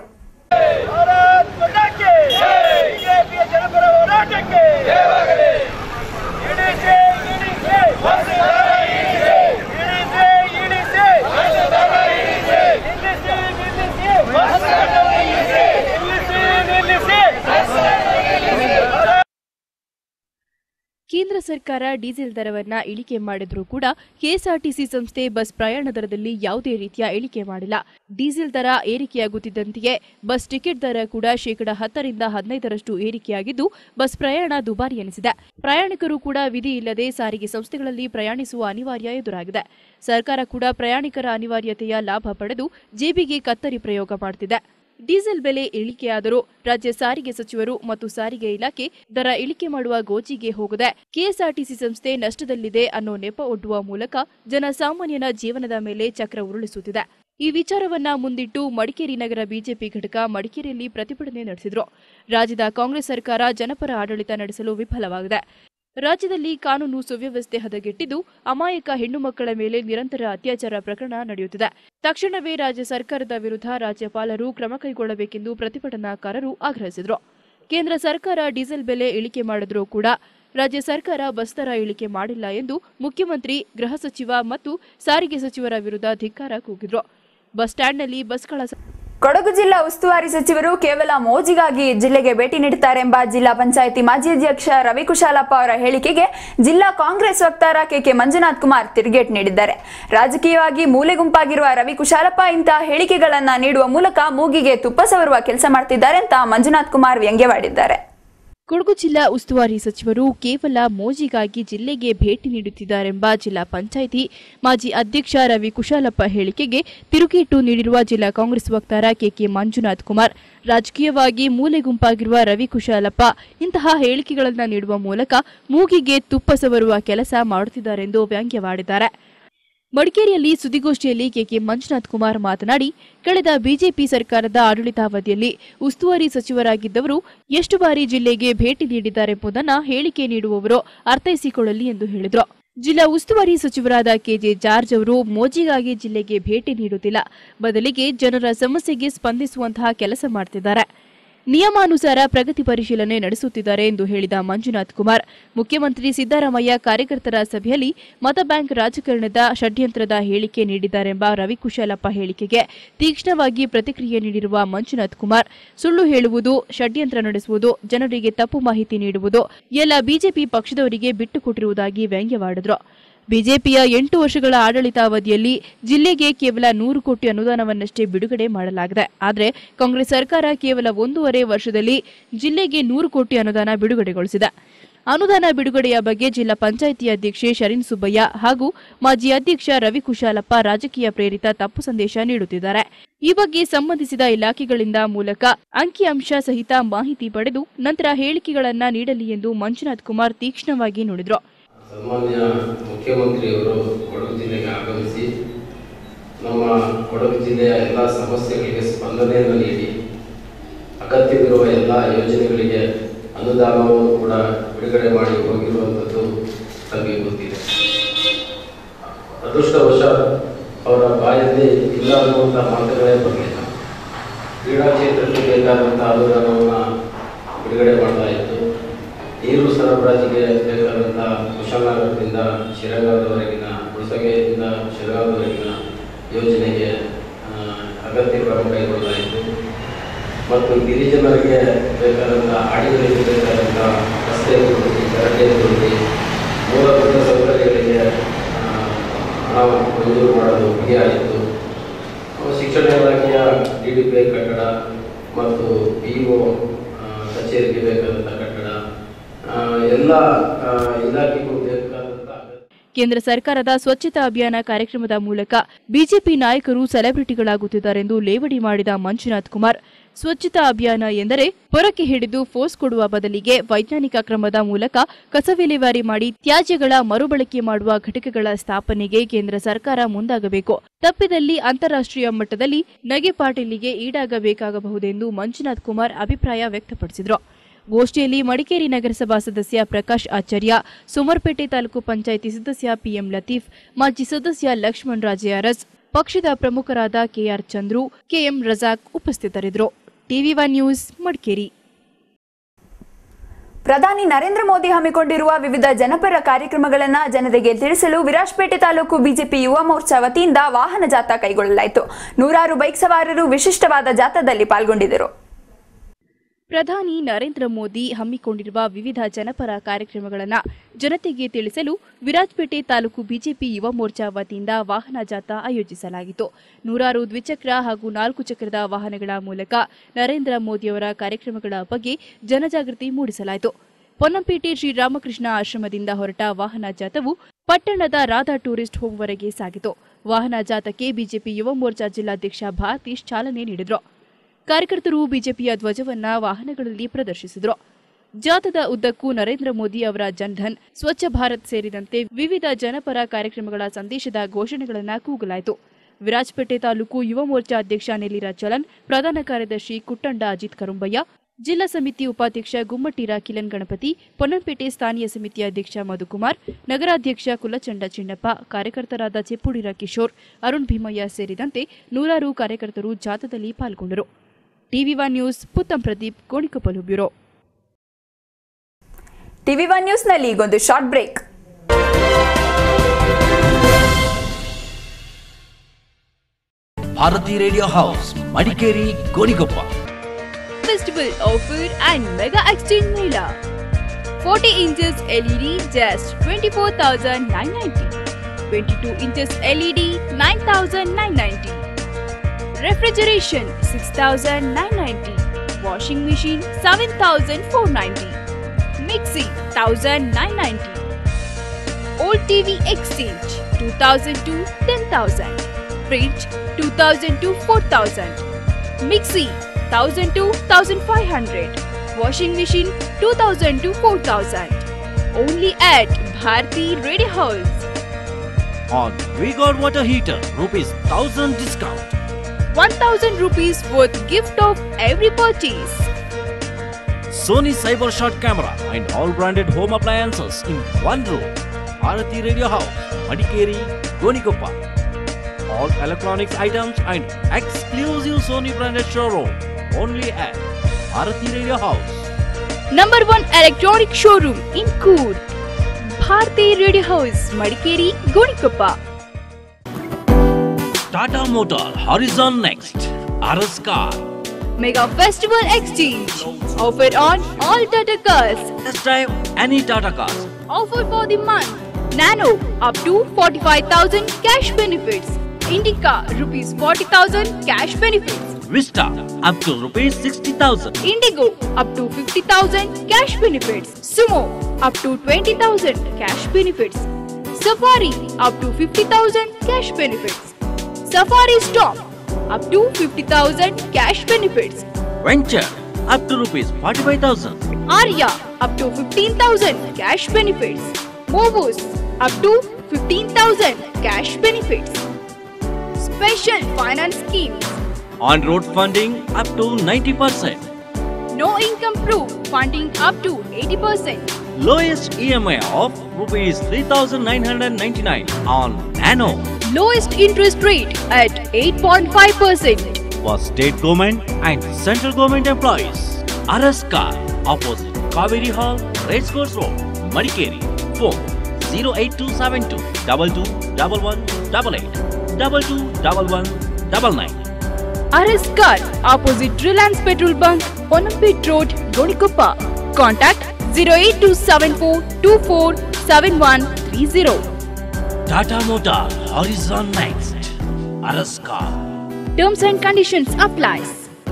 ಕೇಂದ್ರ ಸರ್ಕಾರ ಡೀಸೆಲ್ ದರವನ್ನ ಇಳಿಕೆ ಮಾಡಿದ್ರೂ ಕೂಡ ಕೆಎಸ್ಆರ್ಟಿಸಿ ಸಂಸ್ಥೆ ಬಸ್ ಪ್ರಯಾಣ ದರದಲ್ಲಿ ಯಾವುದೇ ರೀತಿಯ ಇಳಿಕೆ ಮಾಡಿಲ್ಲ ಡೀಸೆಲ್ ದರ ಏರಿಕೆಯಾಗುತ್ತಿದ್ದಂತೆಯೇ ಬಸ್ ಟಿಕೆಟ್ ದರ ಕೂಡ ಶೇಕಡ ಹತ್ತರಿಂದ ಹದಿನೈದರಷ್ಟು ಏರಿಕೆಯಾಗಿದ್ದು ಬಸ್ ಪ್ರಯಾಣ ದುಬಾರಿ ಎನಿಸಿದೆ ಪ್ರಯಾಣಿಕರು ಕೂಡ ವಿಧಿ ಇಲ್ಲದೆ ಸಾರಿಗೆ ಸಂಸ್ಥೆಗಳಲ್ಲಿ ಪ್ರಯಾಣಿಸುವ ಅನಿವಾರ್ಯ ಎದುರಾಗಿದೆ ಸರ್ಕಾರ ಕೂಡ ಪ್ರಯಾಣಿಕರ ಅನಿವಾರ್ಯತೆಯ ಲಾಭ ಪಡೆದು ಜೇಬಿಗೆ ಕತ್ತರಿ ಪ್ರಯೋಗ ಮಾಡುತ್ತಿದೆ ಡೀಸೆಲ್ ಬೆಲೆ ಇಳಿಕೆಯಾದರೂ ರಾಜ್ಯ ಸಾರಿಗೆ ಸಚಿವರು ಮತ್ತು ಸಾರಿಗೆ ಇಲಾಖೆ ದರ ಇಳಿಕೆ ಮಾಡುವ ಗೋಜಿಗೆ ಹೋಗದೆ ಕೆಎಸ್ಆರ್ಟಿಸಿ ಸಂಸ್ಥೆ ನಷ್ಟದಲ್ಲಿದೆ ಅನ್ನೋ ನೆಪ ಒಡ್ಡುವ ಮೂಲಕ ಜನಸಾಮಾನ್ಯನ ಜೀವನದ ಮೇಲೆ ಚಕ್ರ ಉರುಳಿಸುತ್ತಿದೆ ಈ ವಿಚಾರವನ್ನ ಮುಂದಿಟ್ಟು ಮಡಿಕೇರಿ ನಗರ ಬಿಜೆಪಿ ಘಟಕ ಮಡಿಕೇರಿಯಲ್ಲಿ ಪ್ರತಿಭಟನೆ ನಡೆಸಿದ್ರು ರಾಜ್ಯದ ಕಾಂಗ್ರೆಸ್ ಸರ್ಕಾರ ಜನಪರ ಆಡಳಿತ ನಡೆಸಲು ವಿಫಲವಾಗಿದೆ ರಾಜ್ಯದಲ್ಲಿ ಕಾನೂನು ಸುವ್ಯವಸ್ಥೆ ಹದಗೆಟ್ಟಿದ್ದು ಅಮಾಯಕ ಹೆಣ್ಣು ಮಕ್ಕಳ ಮೇಲೆ ನಿರಂತರ ಅತ್ಯಾಚಾರ ಪ್ರಕರಣ ನಡೆಯುತ್ತಿದೆ ತಕ್ಷಣವೇ ರಾಜ್ಯ ಸರ್ಕಾರದ ವಿರುದ್ಧ ರಾಜ್ಯಪಾಲರು ಕ್ರಮ ಕೈಗೊಳ್ಳಬೇಕೆಂದು ಪ್ರತಿಭಟನಾಕಾರರು ಆಗ್ರಹಿಸಿದರು ಕೇಂದ್ರ ಸರ್ಕಾರ ಡೀಸೆಲ್ ಬೆಲೆ ಇಳಿಕೆ ಮಾಡಿದ್ರೂ ಕೂಡ ರಾಜ್ಯ ಸರ್ಕಾರ ಬಸ್ ದರ ಇಳಿಕೆ ಮಾಡಿಲ್ಲ ಎಂದು ಮುಖ್ಯಮಂತ್ರಿ ಗೃಹ ಸಚಿವ ಮತ್ತು ಸಾರಿಗೆ ಸಚಿವರ ವಿರುದ್ಧ ಧಿಕ್ಕಾರ ಕೂಗಿದ್ರು ಬಸ್ ಸ್ಟ್ಯಾಂಡ್ನಲ್ಲಿ ಬಸ್ಗಳ ಸ- ಕೊಡಗು ಜಿಲ್ಲಾ ಉಸ್ತುವಾರಿ ಸಚಿವರು ಕೇವಲ ಮೋಜಿಗಾಗಿ ಜಿಲ್ಲೆಗೆ ಭೇಟಿ ನೀಡುತ್ತಾರೆಂಬ ಜಿಲ್ಲಾ ಪಂಚಾಯಿತಿ ಮಾಜಿ ಅಧ್ಯಕ್ಷ ರವಿ ಕುಶಾಲಪ್ಪ ಅವರ ಹೇಳಿಕೆಗೆ ಜಿಲ್ಲಾ ಕಾಂಗ್ರೆಸ್ ವಕ್ತಾರ ಕೆಕೆ ಮಂಜುನಾಥ್ ಕುಮಾರ್ ತಿರುಗೇಟ್ ನೀಡಿದ್ದಾರೆ ರಾಜಕೀಯವಾಗಿ ಮೂಲೆ ಗುಂಪಾಗಿರುವ ರವಿ ಕುಶಾಲಪ್ಪ ಇಂತಹ ಹೇಳಿಕೆಗಳನ್ನ ನೀಡುವ ಮೂಲಕ ಮೂಗಿಗೆ ತುಪ್ಪ ಸವರುವ ಕೆಲಸ ಮಾಡ್ತಿದ್ದಾರೆ ಅಂತ ಮಂಜುನಾಥ್ ಕುಮಾರ್ ವ್ಯಂಗ್ಯವಾಡಿದ್ದಾರೆ ಕೊಡಗು ಜಿಲ್ಲಾ ಉಸ್ತುವಾರಿ ಸಚಿವರು ಕೇವಲ ಮೋಜಿಗಾಗಿ ಜಿಲ್ಲೆಗೆ ಭೇಟಿ ನೀಡುತ್ತಿದ್ದಾರೆಂಬ ಜಿಲ್ಲಾ ಪಂಚಾಯಿತಿ ಮಾಜಿ ಅಧ್ಯಕ್ಷ ರವಿ ಕುಶಾಲಪ್ಪ ಹೇಳಿಕೆಗೆ ತಿರುಗೇಟು ನೀಡಿರುವ ಜಿಲ್ಲಾ ಕಾಂಗ್ರೆಸ್ ವಕ್ತಾರ ಕೆಕೆ ಮಂಜುನಾಥ್ ಕುಮಾರ್ ರಾಜಕೀಯವಾಗಿ ಮೂಲೆ ಗುಂಪಾಗಿರುವ ರವಿ ಕುಶಾಲಪ್ಪ ಇಂತಹ ಹೇಳಿಕೆಗಳನ್ನು ನೀಡುವ ಮೂಲಕ ಮೂಗಿಗೆ ತುಪ್ಪ ಸವರುವ ಕೆಲಸ ಮಾಡುತ್ತಿದ್ದಾರೆಂದು ವ್ಯಂಗ್ಯವಾಡಿದ್ದಾರೆ ಮಡಿಕೇರಿಯಲ್ಲಿ ಸುದ್ದಿಗೋಷ್ಠಿಯಲ್ಲಿ ಕೆಕೆ ಮಂಜುನಾಥ್ ಕುಮಾರ್ ಮಾತನಾಡಿ ಕಳೆದ ಬಿಜೆಪಿ ಸರ್ಕಾರದ ಆಡಳಿತಾವಧಿಯಲ್ಲಿ ಉಸ್ತುವಾರಿ ಸಚಿವರಾಗಿದ್ದವರು ಎಷ್ಟು ಬಾರಿ ಜಿಲ್ಲೆಗೆ ಭೇಟಿ ನೀಡಿದ್ದಾರೆಂಬುದನ್ನು ಹೇಳಿಕೆ ನೀಡುವವರು ಅರ್ಥೈಸಿಕೊಳ್ಳಲಿ ಎಂದು ಹೇಳಿದರು ಜಿಲ್ಲಾ ಉಸ್ತುವಾರಿ ಸಚಿವರಾದ ಕೆಜೆ ಜಾರ್ಜ್ ಅವರು ಮೋಜಿಗಾಗಿ ಜಿಲ್ಲೆಗೆ ಭೇಟಿ ನೀಡುತ್ತಿಲ್ಲ ಬದಲಿಗೆ ಜನರ ಸಮಸ್ಯೆಗೆ ಸ್ಪಂದಿಸುವಂತಹ ಕೆಲಸ ಮಾಡ್ತಿದ್ದಾರೆ ನಿಯಮಾನುಸಾರ ಪ್ರಗತಿ ಪರಿಶೀಲನೆ ನಡೆಸುತ್ತಿದ್ದಾರೆ ಎಂದು ಹೇಳಿದ ಮಂಜುನಾಥ್ ಕುಮಾರ್ ಮುಖ್ಯಮಂತ್ರಿ ಸಿದ್ದರಾಮಯ್ಯ ಕಾರ್ಯಕರ್ತರ ಸಭೆಯಲ್ಲಿ ಮತ ಬ್ಯಾಂಕ್ ರಾಜಕಾರಣದ ಷಡ್ಯಂತ್ರದ ಹೇಳಿಕೆ ನೀಡಿದ್ದಾರೆಂಬ ರವಿ ಕುಶಾಲಪ್ಪ ಹೇಳಿಕೆಗೆ ತೀಕ್ಷ್ಣವಾಗಿ ಪ್ರತಿಕ್ರಿಯೆ ನೀಡಿರುವ ಮಂಜುನಾಥ್ ಕುಮಾರ್ ಸುಳ್ಳು ಹೇಳುವುದು ಷಡ್ಯಂತ್ರ ನಡೆಸುವುದು ಜನರಿಗೆ ತಪ್ಪು ಮಾಹಿತಿ ನೀಡುವುದು ಎಲ್ಲ ಬಿಜೆಪಿ ಪಕ್ಷದವರಿಗೆ ಬಿಟ್ಟುಕೊಟ್ಟಿರುವುದಾಗಿ ವ್ಯಂಗ್ಯವಾಡಿದ್ರು ಬಿಜೆಪಿಯ ಎಂಟು ವರ್ಷಗಳ ಆಡಳಿತಾವಧಿಯಲ್ಲಿ ಜಿಲ್ಲೆಗೆ ಕೇವಲ ನೂರು ಕೋಟಿ ಅನುದಾನವನ್ನಷ್ಟೇ ಬಿಡುಗಡೆ ಮಾಡಲಾಗಿದೆ ಆದರೆ ಕಾಂಗ್ರೆಸ್ ಸರ್ಕಾರ ಕೇವಲ ಒಂದೂವರೆ ವರ್ಷದಲ್ಲಿ ಜಿಲ್ಲೆಗೆ ನೂರು ಕೋಟಿ ಅನುದಾನ ಬಿಡುಗಡೆಗೊಳಿಸಿದೆ ಅನುದಾನ ಬಿಡುಗಡೆಯ ಬಗ್ಗೆ ಜಿಲ್ಲಾ ಪಂಚಾಯಿತಿ ಅಧ್ಯಕ್ಷೆ ಶರೀನ್ ಸುಬ್ಬಯ್ಯ ಹಾಗೂ ಮಾಜಿ ಅಧ್ಯಕ್ಷ ರವಿ ಕುಶಾಲಪ್ಪ ರಾಜಕೀಯ ಪ್ರೇರಿತ ತಪ್ಪು ಸಂದೇಶ ನೀಡುತ್ತಿದ್ದಾರೆ ಈ ಬಗ್ಗೆ ಸಂಬಂಧಿಸಿದ ಇಲಾಖೆಗಳಿಂದ ಮೂಲಕ ಅಂಕಿಅಂಶ ಸಹಿತ ಮಾಹಿತಿ ಪಡೆದು ನಂತರ ಹೇಳಿಕೆಗಳನ್ನ ನೀಡಲಿ ಎಂದು ಮಂಜುನಾಥ್ ಕುಮಾರ್ ತೀಕ್ಷ್ಣವಾಗಿ ನುಡಿದರು ಸನ್ಮಾನ್ಯ ಮುಖ್ಯಮಂತ್ರಿಯವರು ಕೊಡಗು ಜಿಲ್ಲೆಗೆ ಆಗಮಿಸಿ ನಮ್ಮ ಕೊಡಗು ಜಿಲ್ಲೆಯ ಎಲ್ಲ ಸಮಸ್ಯೆಗಳಿಗೆ ಸ್ಪಂದನೆಯನ್ನು ನೀಡಿ ಅಗತ್ಯವಿರುವ ಎಲ್ಲ ಯೋಜನೆಗಳಿಗೆ ಅನುದಾನವನ್ನು ಕೂಡ ಬಿಡುಗಡೆ ಮಾಡಿ ಹೋಗಿರುವಂಥದ್ದು ತಮಗೆ ಗೊತ್ತಿದೆ ಅದೃಷ್ಟವಶ ಅವರ ಬಾಯಲ್ಲಿ ಇಲ್ಲ ಅನ್ನುವಂಥ ಮಾತುಗಳೇ ಬರಲಿಲ್ಲ ಕ್ರೀಡಾ ಕ್ಷೇತ್ರಕ್ಕೆ ಬೇಕಾದಂಥ ಅನುದಾನವನ್ನು ಬಿಡುಗಡೆ ಮಾಡ್ತಾ ಇತ್ತು ನೀರು ಸರಬರಾಜಿಗೆ ಬೇಕಾದಂಥ ಕುಶಾಲನಗರದಿಂದ ಶಿರಂಗಾದವರೆಗಿನ ಉಳಸಗೆಯಿಂದ ಶಿರಂಗಾದವರೆಗಿನ ಯೋಜನೆಗೆ ಆ, ಅಗತ್ಯ ಕ್ರಮ ಕೈಗೊಳ್ಳಲಾಯಿತು ಮತ್ತು ಗಿರಿಜನರಿಗೆ ಬೇಕಾದಂಥ ಆಡಿಗಳಿಗೆ ಬೇಕಾದಂಥ ರಸ್ತೆ ಅಭಿವೃದ್ಧಿ ಚರಂಡಿ ಅಭಿವೃದ್ಧಿ ಮೂಲಭೂತ ಸೌಕರ್ಯಗಳಿಗೆ ಆ, ಹಣ ಮಂಜೂರು ಮಾಡಲು ಮುಗಿಯಾಯಿತು ಶಿಕ್ಷಣ ಇಲಾಖೆಯ ಡಿ ಡಿ ಪಿ ಐ ಕಟ್ಟಡ ಮತ್ತು ಪಿ ಒ ಕಚೇರಿಗೆ ಬೇಕಾದಂಥ ಕಟ್ಟಡ ಆ, ಎಲ್ಲ ಆ, ಇಲಾಖೆಗೂ ಬೇಕಾದಂಥ ಕೇಂದ್ರ ಸರ್ಕಾರದ ಸ್ವಚ್ಛತಾ ಅಭಿಯಾನ ಕಾರ್ಯಕ್ರಮದ ಮೂಲಕ ಬಿಜೆಪಿ ನಾಯಕರು ಸೆಲೆಬ್ರಿಟಿಗಳಾಗುತ್ತಿದ್ದಾರೆಂದು ಲೇವಡಿ ಮಾಡಿದ ಮಂಜುನಾಥ್ ಕುಮಾರ್ ಸ್ವಚ್ಛತಾ ಅಭಿಯಾನ ಎಂದರೆ ಪೊರಕೆ ಹಿಡಿದು ಫೋರ್ಸ್ ಕೊಡುವ ಬದಲಿಗೆ ವೈಜ್ಞಾನಿಕ ಕ್ರಮದ ಮೂಲಕ ಕಸ ವಿಲೇವಾರಿ ಮಾಡಿ ತ್ಯಾಜ್ಯಗಳ ಮರುಬಳಕೆ ಮಾಡುವ ಘಟಕಗಳ ಸ್ಥಾಪನೆಗೆ ಕೇಂದ್ರ ಸರ್ಕಾರ ಮುಂದಾಗಬೇಕು ತಪ್ಪಿದಲ್ಲಿ ಅಂತಾರಾಷ್ಟ್ರೀಯ ಮಟ್ಟದಲ್ಲಿ ನಗೆಪಾಟೀಲಿಗೆ ಈಡಾಗಬೇಕಾಗಬಹುದೆಂದು ಮಂಜುನಾಥ್ ಕುಮಾರ್ ಅಭಿಪ್ರಾಯ ವ್ಯಕ್ತಪಡಿಸಿದರು ಗೋಷ್ಠಿಯಲ್ಲಿ ಮಡಿಕೇರಿ ನಗರಸಭಾ ಸದಸ್ಯ ಪ್ರಕಾಶ್ ಆಚಾರ್ಯ ಸೋಮರ್ಪೇಟೆ ತಾಲೂಕು ಪಂಚಾಯಿತಿ ಸದಸ್ಯ ಪಿಎಂ ಲತೀಫ್ ಮಾಜಿ ಸದಸ್ಯ ಲಕ್ಷ್ಮಣ್ ರಾಜೆ ಅರಸ್ ಪಕ್ಷದ ಪ್ರಮುಖರಾದ ಕೆಆರ್ ಚಂದ್ರು ಕೆಎಂ ರಜಾಕ್ ಉಪಸ್ಥಿತರಿದ್ದರು ಟಿವಿ ಒನ್ ನ್ಯೂಸ್ ಮಡಿಕೇರಿ ಪ್ರಧಾನಿ ನರೇಂದ್ರ ಮೋದಿ ಹಮ್ಮಿಕೊಂಡಿರುವ ವಿವಿಧ ಜನಪರ ಕಾರ್ಯಕ್ರಮಗಳನ್ನು ಜನರಿಗೆ ತಿಳಿಸಲು ವಿರಾಜಪೇಟೆ ತಾಲೂಕು ಬಿಜೆಪಿ ಯುವ ಮೋರ್ಚಾ ವತಿಯಿಂದ ವಾಹನ ಜಾಥಾ ಕೈಗೊಳ್ಳಲಾಯಿತು ನೂರಾರು ಬೈಕ್ ಸವಾರರು ವಿಶಿಷ್ಟವಾದ ಜಾಥಾದಲ್ಲಿ ಪಾಲ್ಗೊಂಡಿದ್ದರು ಪ್ರಧಾನಿ ನರೇಂದ್ರ ಮೋದಿ ಹಮ್ಮಿಕೊಂಡಿರುವ ವಿವಿಧ ಜನಪರ ಕಾರ್ಯಕ್ರಮಗಳನ್ನು ಜನತೆಗೆ ತಿಳಿಸಲು ವಿರಾಜಪೇಟೆ ತಾಲೂಕು ಬಿಜೆಪಿ ಯುವ ಮೋರ್ಚಾ ವತಿಯಿಂದ ವಾಹನ ಜಾಥಾ ಆಯೋಜಿಸಲಾಗಿತ್ತು ನೂರಾರು ದ್ವಿಚಕ್ರ ಹಾಗೂ ನಾಲ್ಕು ಚಕ್ರದ ವಾಹನಗಳ ಮೂಲಕ ನರೇಂದ್ರ ಮೋದಿಯವರ ಕಾರ್ಯಕ್ರಮಗಳ ಬಗ್ಗೆ ಜನಜಾಗೃತಿ ಮೂಡಿಸಲಾಯಿತು ಪೊನ್ನಂಪೇಟೆ ಶ್ರೀರಾಮಕೃಷ್ಣ ಆಶ್ರಮದಿಂದ ಹೊರಟ ವಾಹನ ಜಾಥವು ಪಟ್ಟಣದ ರಾಧಾ ಟೂರಿಸ್ಟ್ ಹೋಮ್ವರೆಗೆ ಸಾಗಿತು ವಾಹನ ಜಾಥಾಕ್ಕೆ ಬಿಜೆಪಿ ಯುವ ಮೋರ್ಚಾ ಜಿಲ್ಲಾಧ್ಯಕ್ಷ ಭಾರತೀಶ್ ಚಾಲನೆ ನೀಡಿದರು ಕಾರ್ಯಕರ್ತರು ಬಿಜೆಪಿಯ ಧ್ವಜವನ್ನ ವಾಹನಗಳಲ್ಲಿ ಪ್ರದರ್ಶಿಸಿದರು ಜಾಥಾದ ಉದ್ದಕ್ಕೂ ನರೇಂದ್ರ ಮೋದಿ ಅವರ ಜನ್ಧನ್ ಸ್ವಚ್ಛ ಭಾರತ್ ಸೇರಿದಂತೆ ವಿವಿಧ ಜನಪರ ಕಾರ್ಯಕ್ರಮಗಳ ಸಂದೇಶದ ಘೋಷಣೆಗಳನ್ನು ಕೂಗಲಾಯಿತು ವಿರಾಜಪೇಟೆ ತಾಲೂಕು ಯುವ ಮೋರ್ಚಾ ಅಧ್ಯಕ್ಷ ನೆಲ್ಲಿರ ಚಲನ್ ಪ್ರಧಾನ ಕಾರ್ಯದರ್ಶಿ ಕುಟ್ಟಂಡ ಅಜಿತ್ ಕರುಂಬಯ್ಯ ಜಿಲ್ಲಾ ಸಮಿತಿ ಉಪಾಧ್ಯಕ್ಷ ಗುಮ್ಮಟೀರ ಕಿಲನ್ ಗಣಪತಿ ಪೊನ್ನಂಪೇಟೆ ಸ್ಥಾನೀಯ ಸಮಿತಿ ಅಧ್ಯಕ್ಷ ಮಧುಕುಮಾರ್ ನಗರಾಧ್ಯಕ್ಷ ಕುಲಚಂಡ ಚಿನ್ನಪ್ಪ ಕಾರ್ಯಕರ್ತರಾದ ಚೆಪ್ಪುಡಿರ ಕಿಶೋರ್ ಅರುಣ್ ಭೀಮಯ್ಯ ಸೇರಿದಂತೆ ನೂರಾರು ಕಾರ್ಯಕರ್ತರು ಜಾಥಾದಲ್ಲಿ ಪಾಲ್ಗೊಂಡರು TV one news Puttam Pradeep Gonikoppal bureau TV one ನ್ಯೂಸ್ನಲ್ಲಿ ಈಗೊಂದು short break Bharati radio house Madikeri Gonikoppa Festival offer and mega exchange mela. 40 inches LED just 24,990. 22 inches LED 9,990. Refrigeration 6,990. Washing machine 7,490. Mixie 1,990. Old TV exchange 2,000 to 10,000. Fridge 2,000 to 4,000. Mixie 1000 to 1500. Washing machine 2000 to 4000. Only at Bharti Radio House. On Vigor water heater, rupees 1000 discount. 1000 rupees worth gift of every purchase. Sony Cyber Shot camera and all branded home appliances in one room. Bharati Radio House, Madikeri, Gonikoppa. All electronics items and exclusive Sony branded showroom only at Bharati Radio House. Number one electronic showroom in Coorg. Bharti Radio House, Madikeri, Gonikoppa. Tata Motor Horizon Next. RS Car. Mega Festival Exchange. Offer on all Tata cars. Test drive any Tata cars. Offer for the month. Nano up to 45,000 cash benefits. Indica rupees 40,000 cash benefits. Vista up to rupees 60,000. Indigo up to 50,000 cash benefits. Sumo up to 20,000 cash benefits. Safari up to 50,000 cash benefits. Safari Storm up to 50,000 cash benefits. Venture up to rupees 45,000. Arya up to 15,000 cash benefits. Movos up to 15,000 cash benefits. Special finance schemes. On road funding up to 90%. No income proof funding up to 80%. Lowest EMI of rupees 3999 on Nano. Lowest interest rate at 8.5%. For state government and central government employees. RS Car opposite Kaveri Hall, Racecourse Road, Madikeri. Phone 08272 221188 221199. RS Car opposite Reliance Petrol Bunk, Onampet Road, Gonikoppa. Contact 08274 247130. Tata Motor Horizon Next. RS Car. Terms and conditions applies.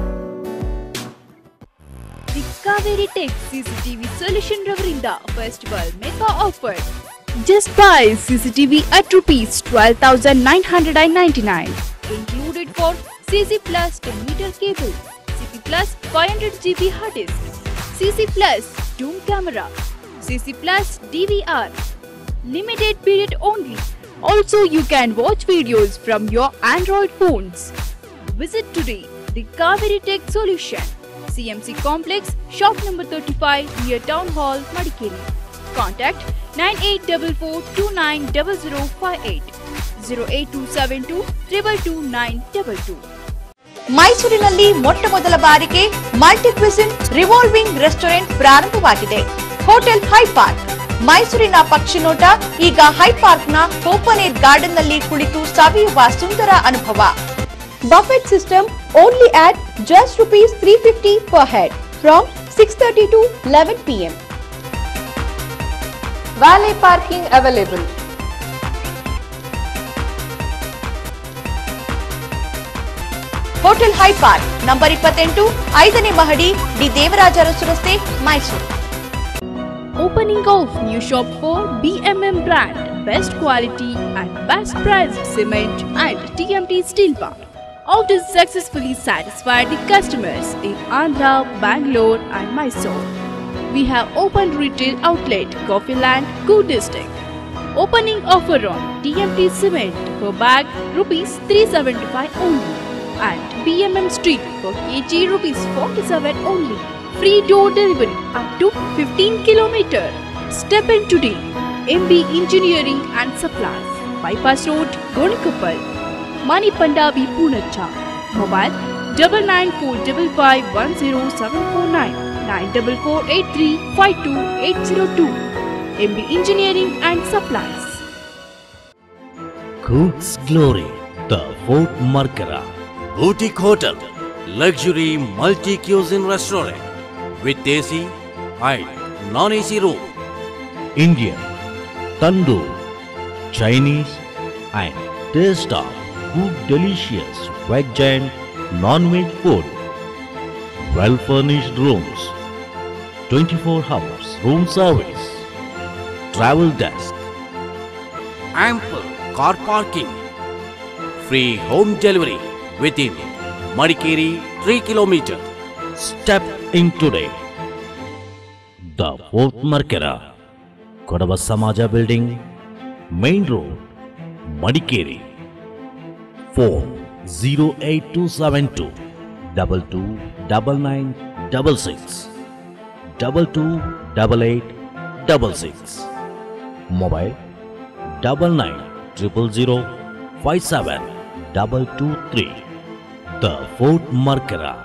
The Kaveri Tech CCTV Solution ರವರಿಂದ festival mega offer Just buy CCTV at rupees 12,999 included for CC plus 10 meter cable, CP Plus 500 GB hard disk, CC Plus Doom camera, CC Plus DVR. Limited period only. Also, you can watch videos from your Android phones. Visit today the Kaveri Tech Solution, CMC Complex, shop number 35 near Town Hall, Madikeri. Contact 9844290058 08272 222 ಮೈಸೂರಿನಲ್ಲಿ ಮೊಟ್ಟ ಮೊದಲ ಬಾರಿಗೆ multi cuisine revolving restaurant ಪ್ರಾರಂಭವಾಗಿದೆ hotel high park ಮೈಸೂರಿನ ಪಕ್ಷಿನೋಟ ಈಗ high ಪಾರ್ಕ್ನ open air garden ನಲ್ಲಿ ಕುಳಿತು ಸವಿಯುವ ಸುಂದರ ಅನುಭವ buffet system only at just rupees three fifty per head from six thirty to eleven PM valet parking available hotel high park number ಇಪ್ಪತ್ತೆಂಟು ಐದನೇ ಮಹಡಿ ಡಿ ದೇವರಾಜ ಅರಸು ರಸ್ತೆ Mysuru Opening of new shop for BMM brand, best quality and best price cement and TMT steel bar. Out is successfully satisfied the customers in Andhra, Bangalore and Mysore. We have opened retail outlet Coffeeland, Good District. Opening offer on TMT cement per bag rupees 375 only and BMM steel per kg rupees 47 only. Free door delivery up to 15 km. Step in today. MB Engineering and Supplies. Bypass Road, Gonikappal. Mani Pandavi Punacha. Mobile double nine four double five one zero seven four nine nine double four eight three five two eight zero two. MB Engineering and Supplies. Cook's Glory, the Fort Markara. Boutique Hotel, luxury multi-cuisine restaurant with AC and non-AC room. Indian, Tandoor, Chinese and taste of good delicious veg and non-veg food. Well-furnished rooms, 24 hours room service, travel desk, ample car parking, free home delivery within Madikeri 3 km. Step in today. The Fourth Markera, Kodava Samaja Building, Main Road, Madikeri. Phone 08272 22 99 66 22 88 66. Mobile double nine triple zero five seven double two three. The Fort Markera.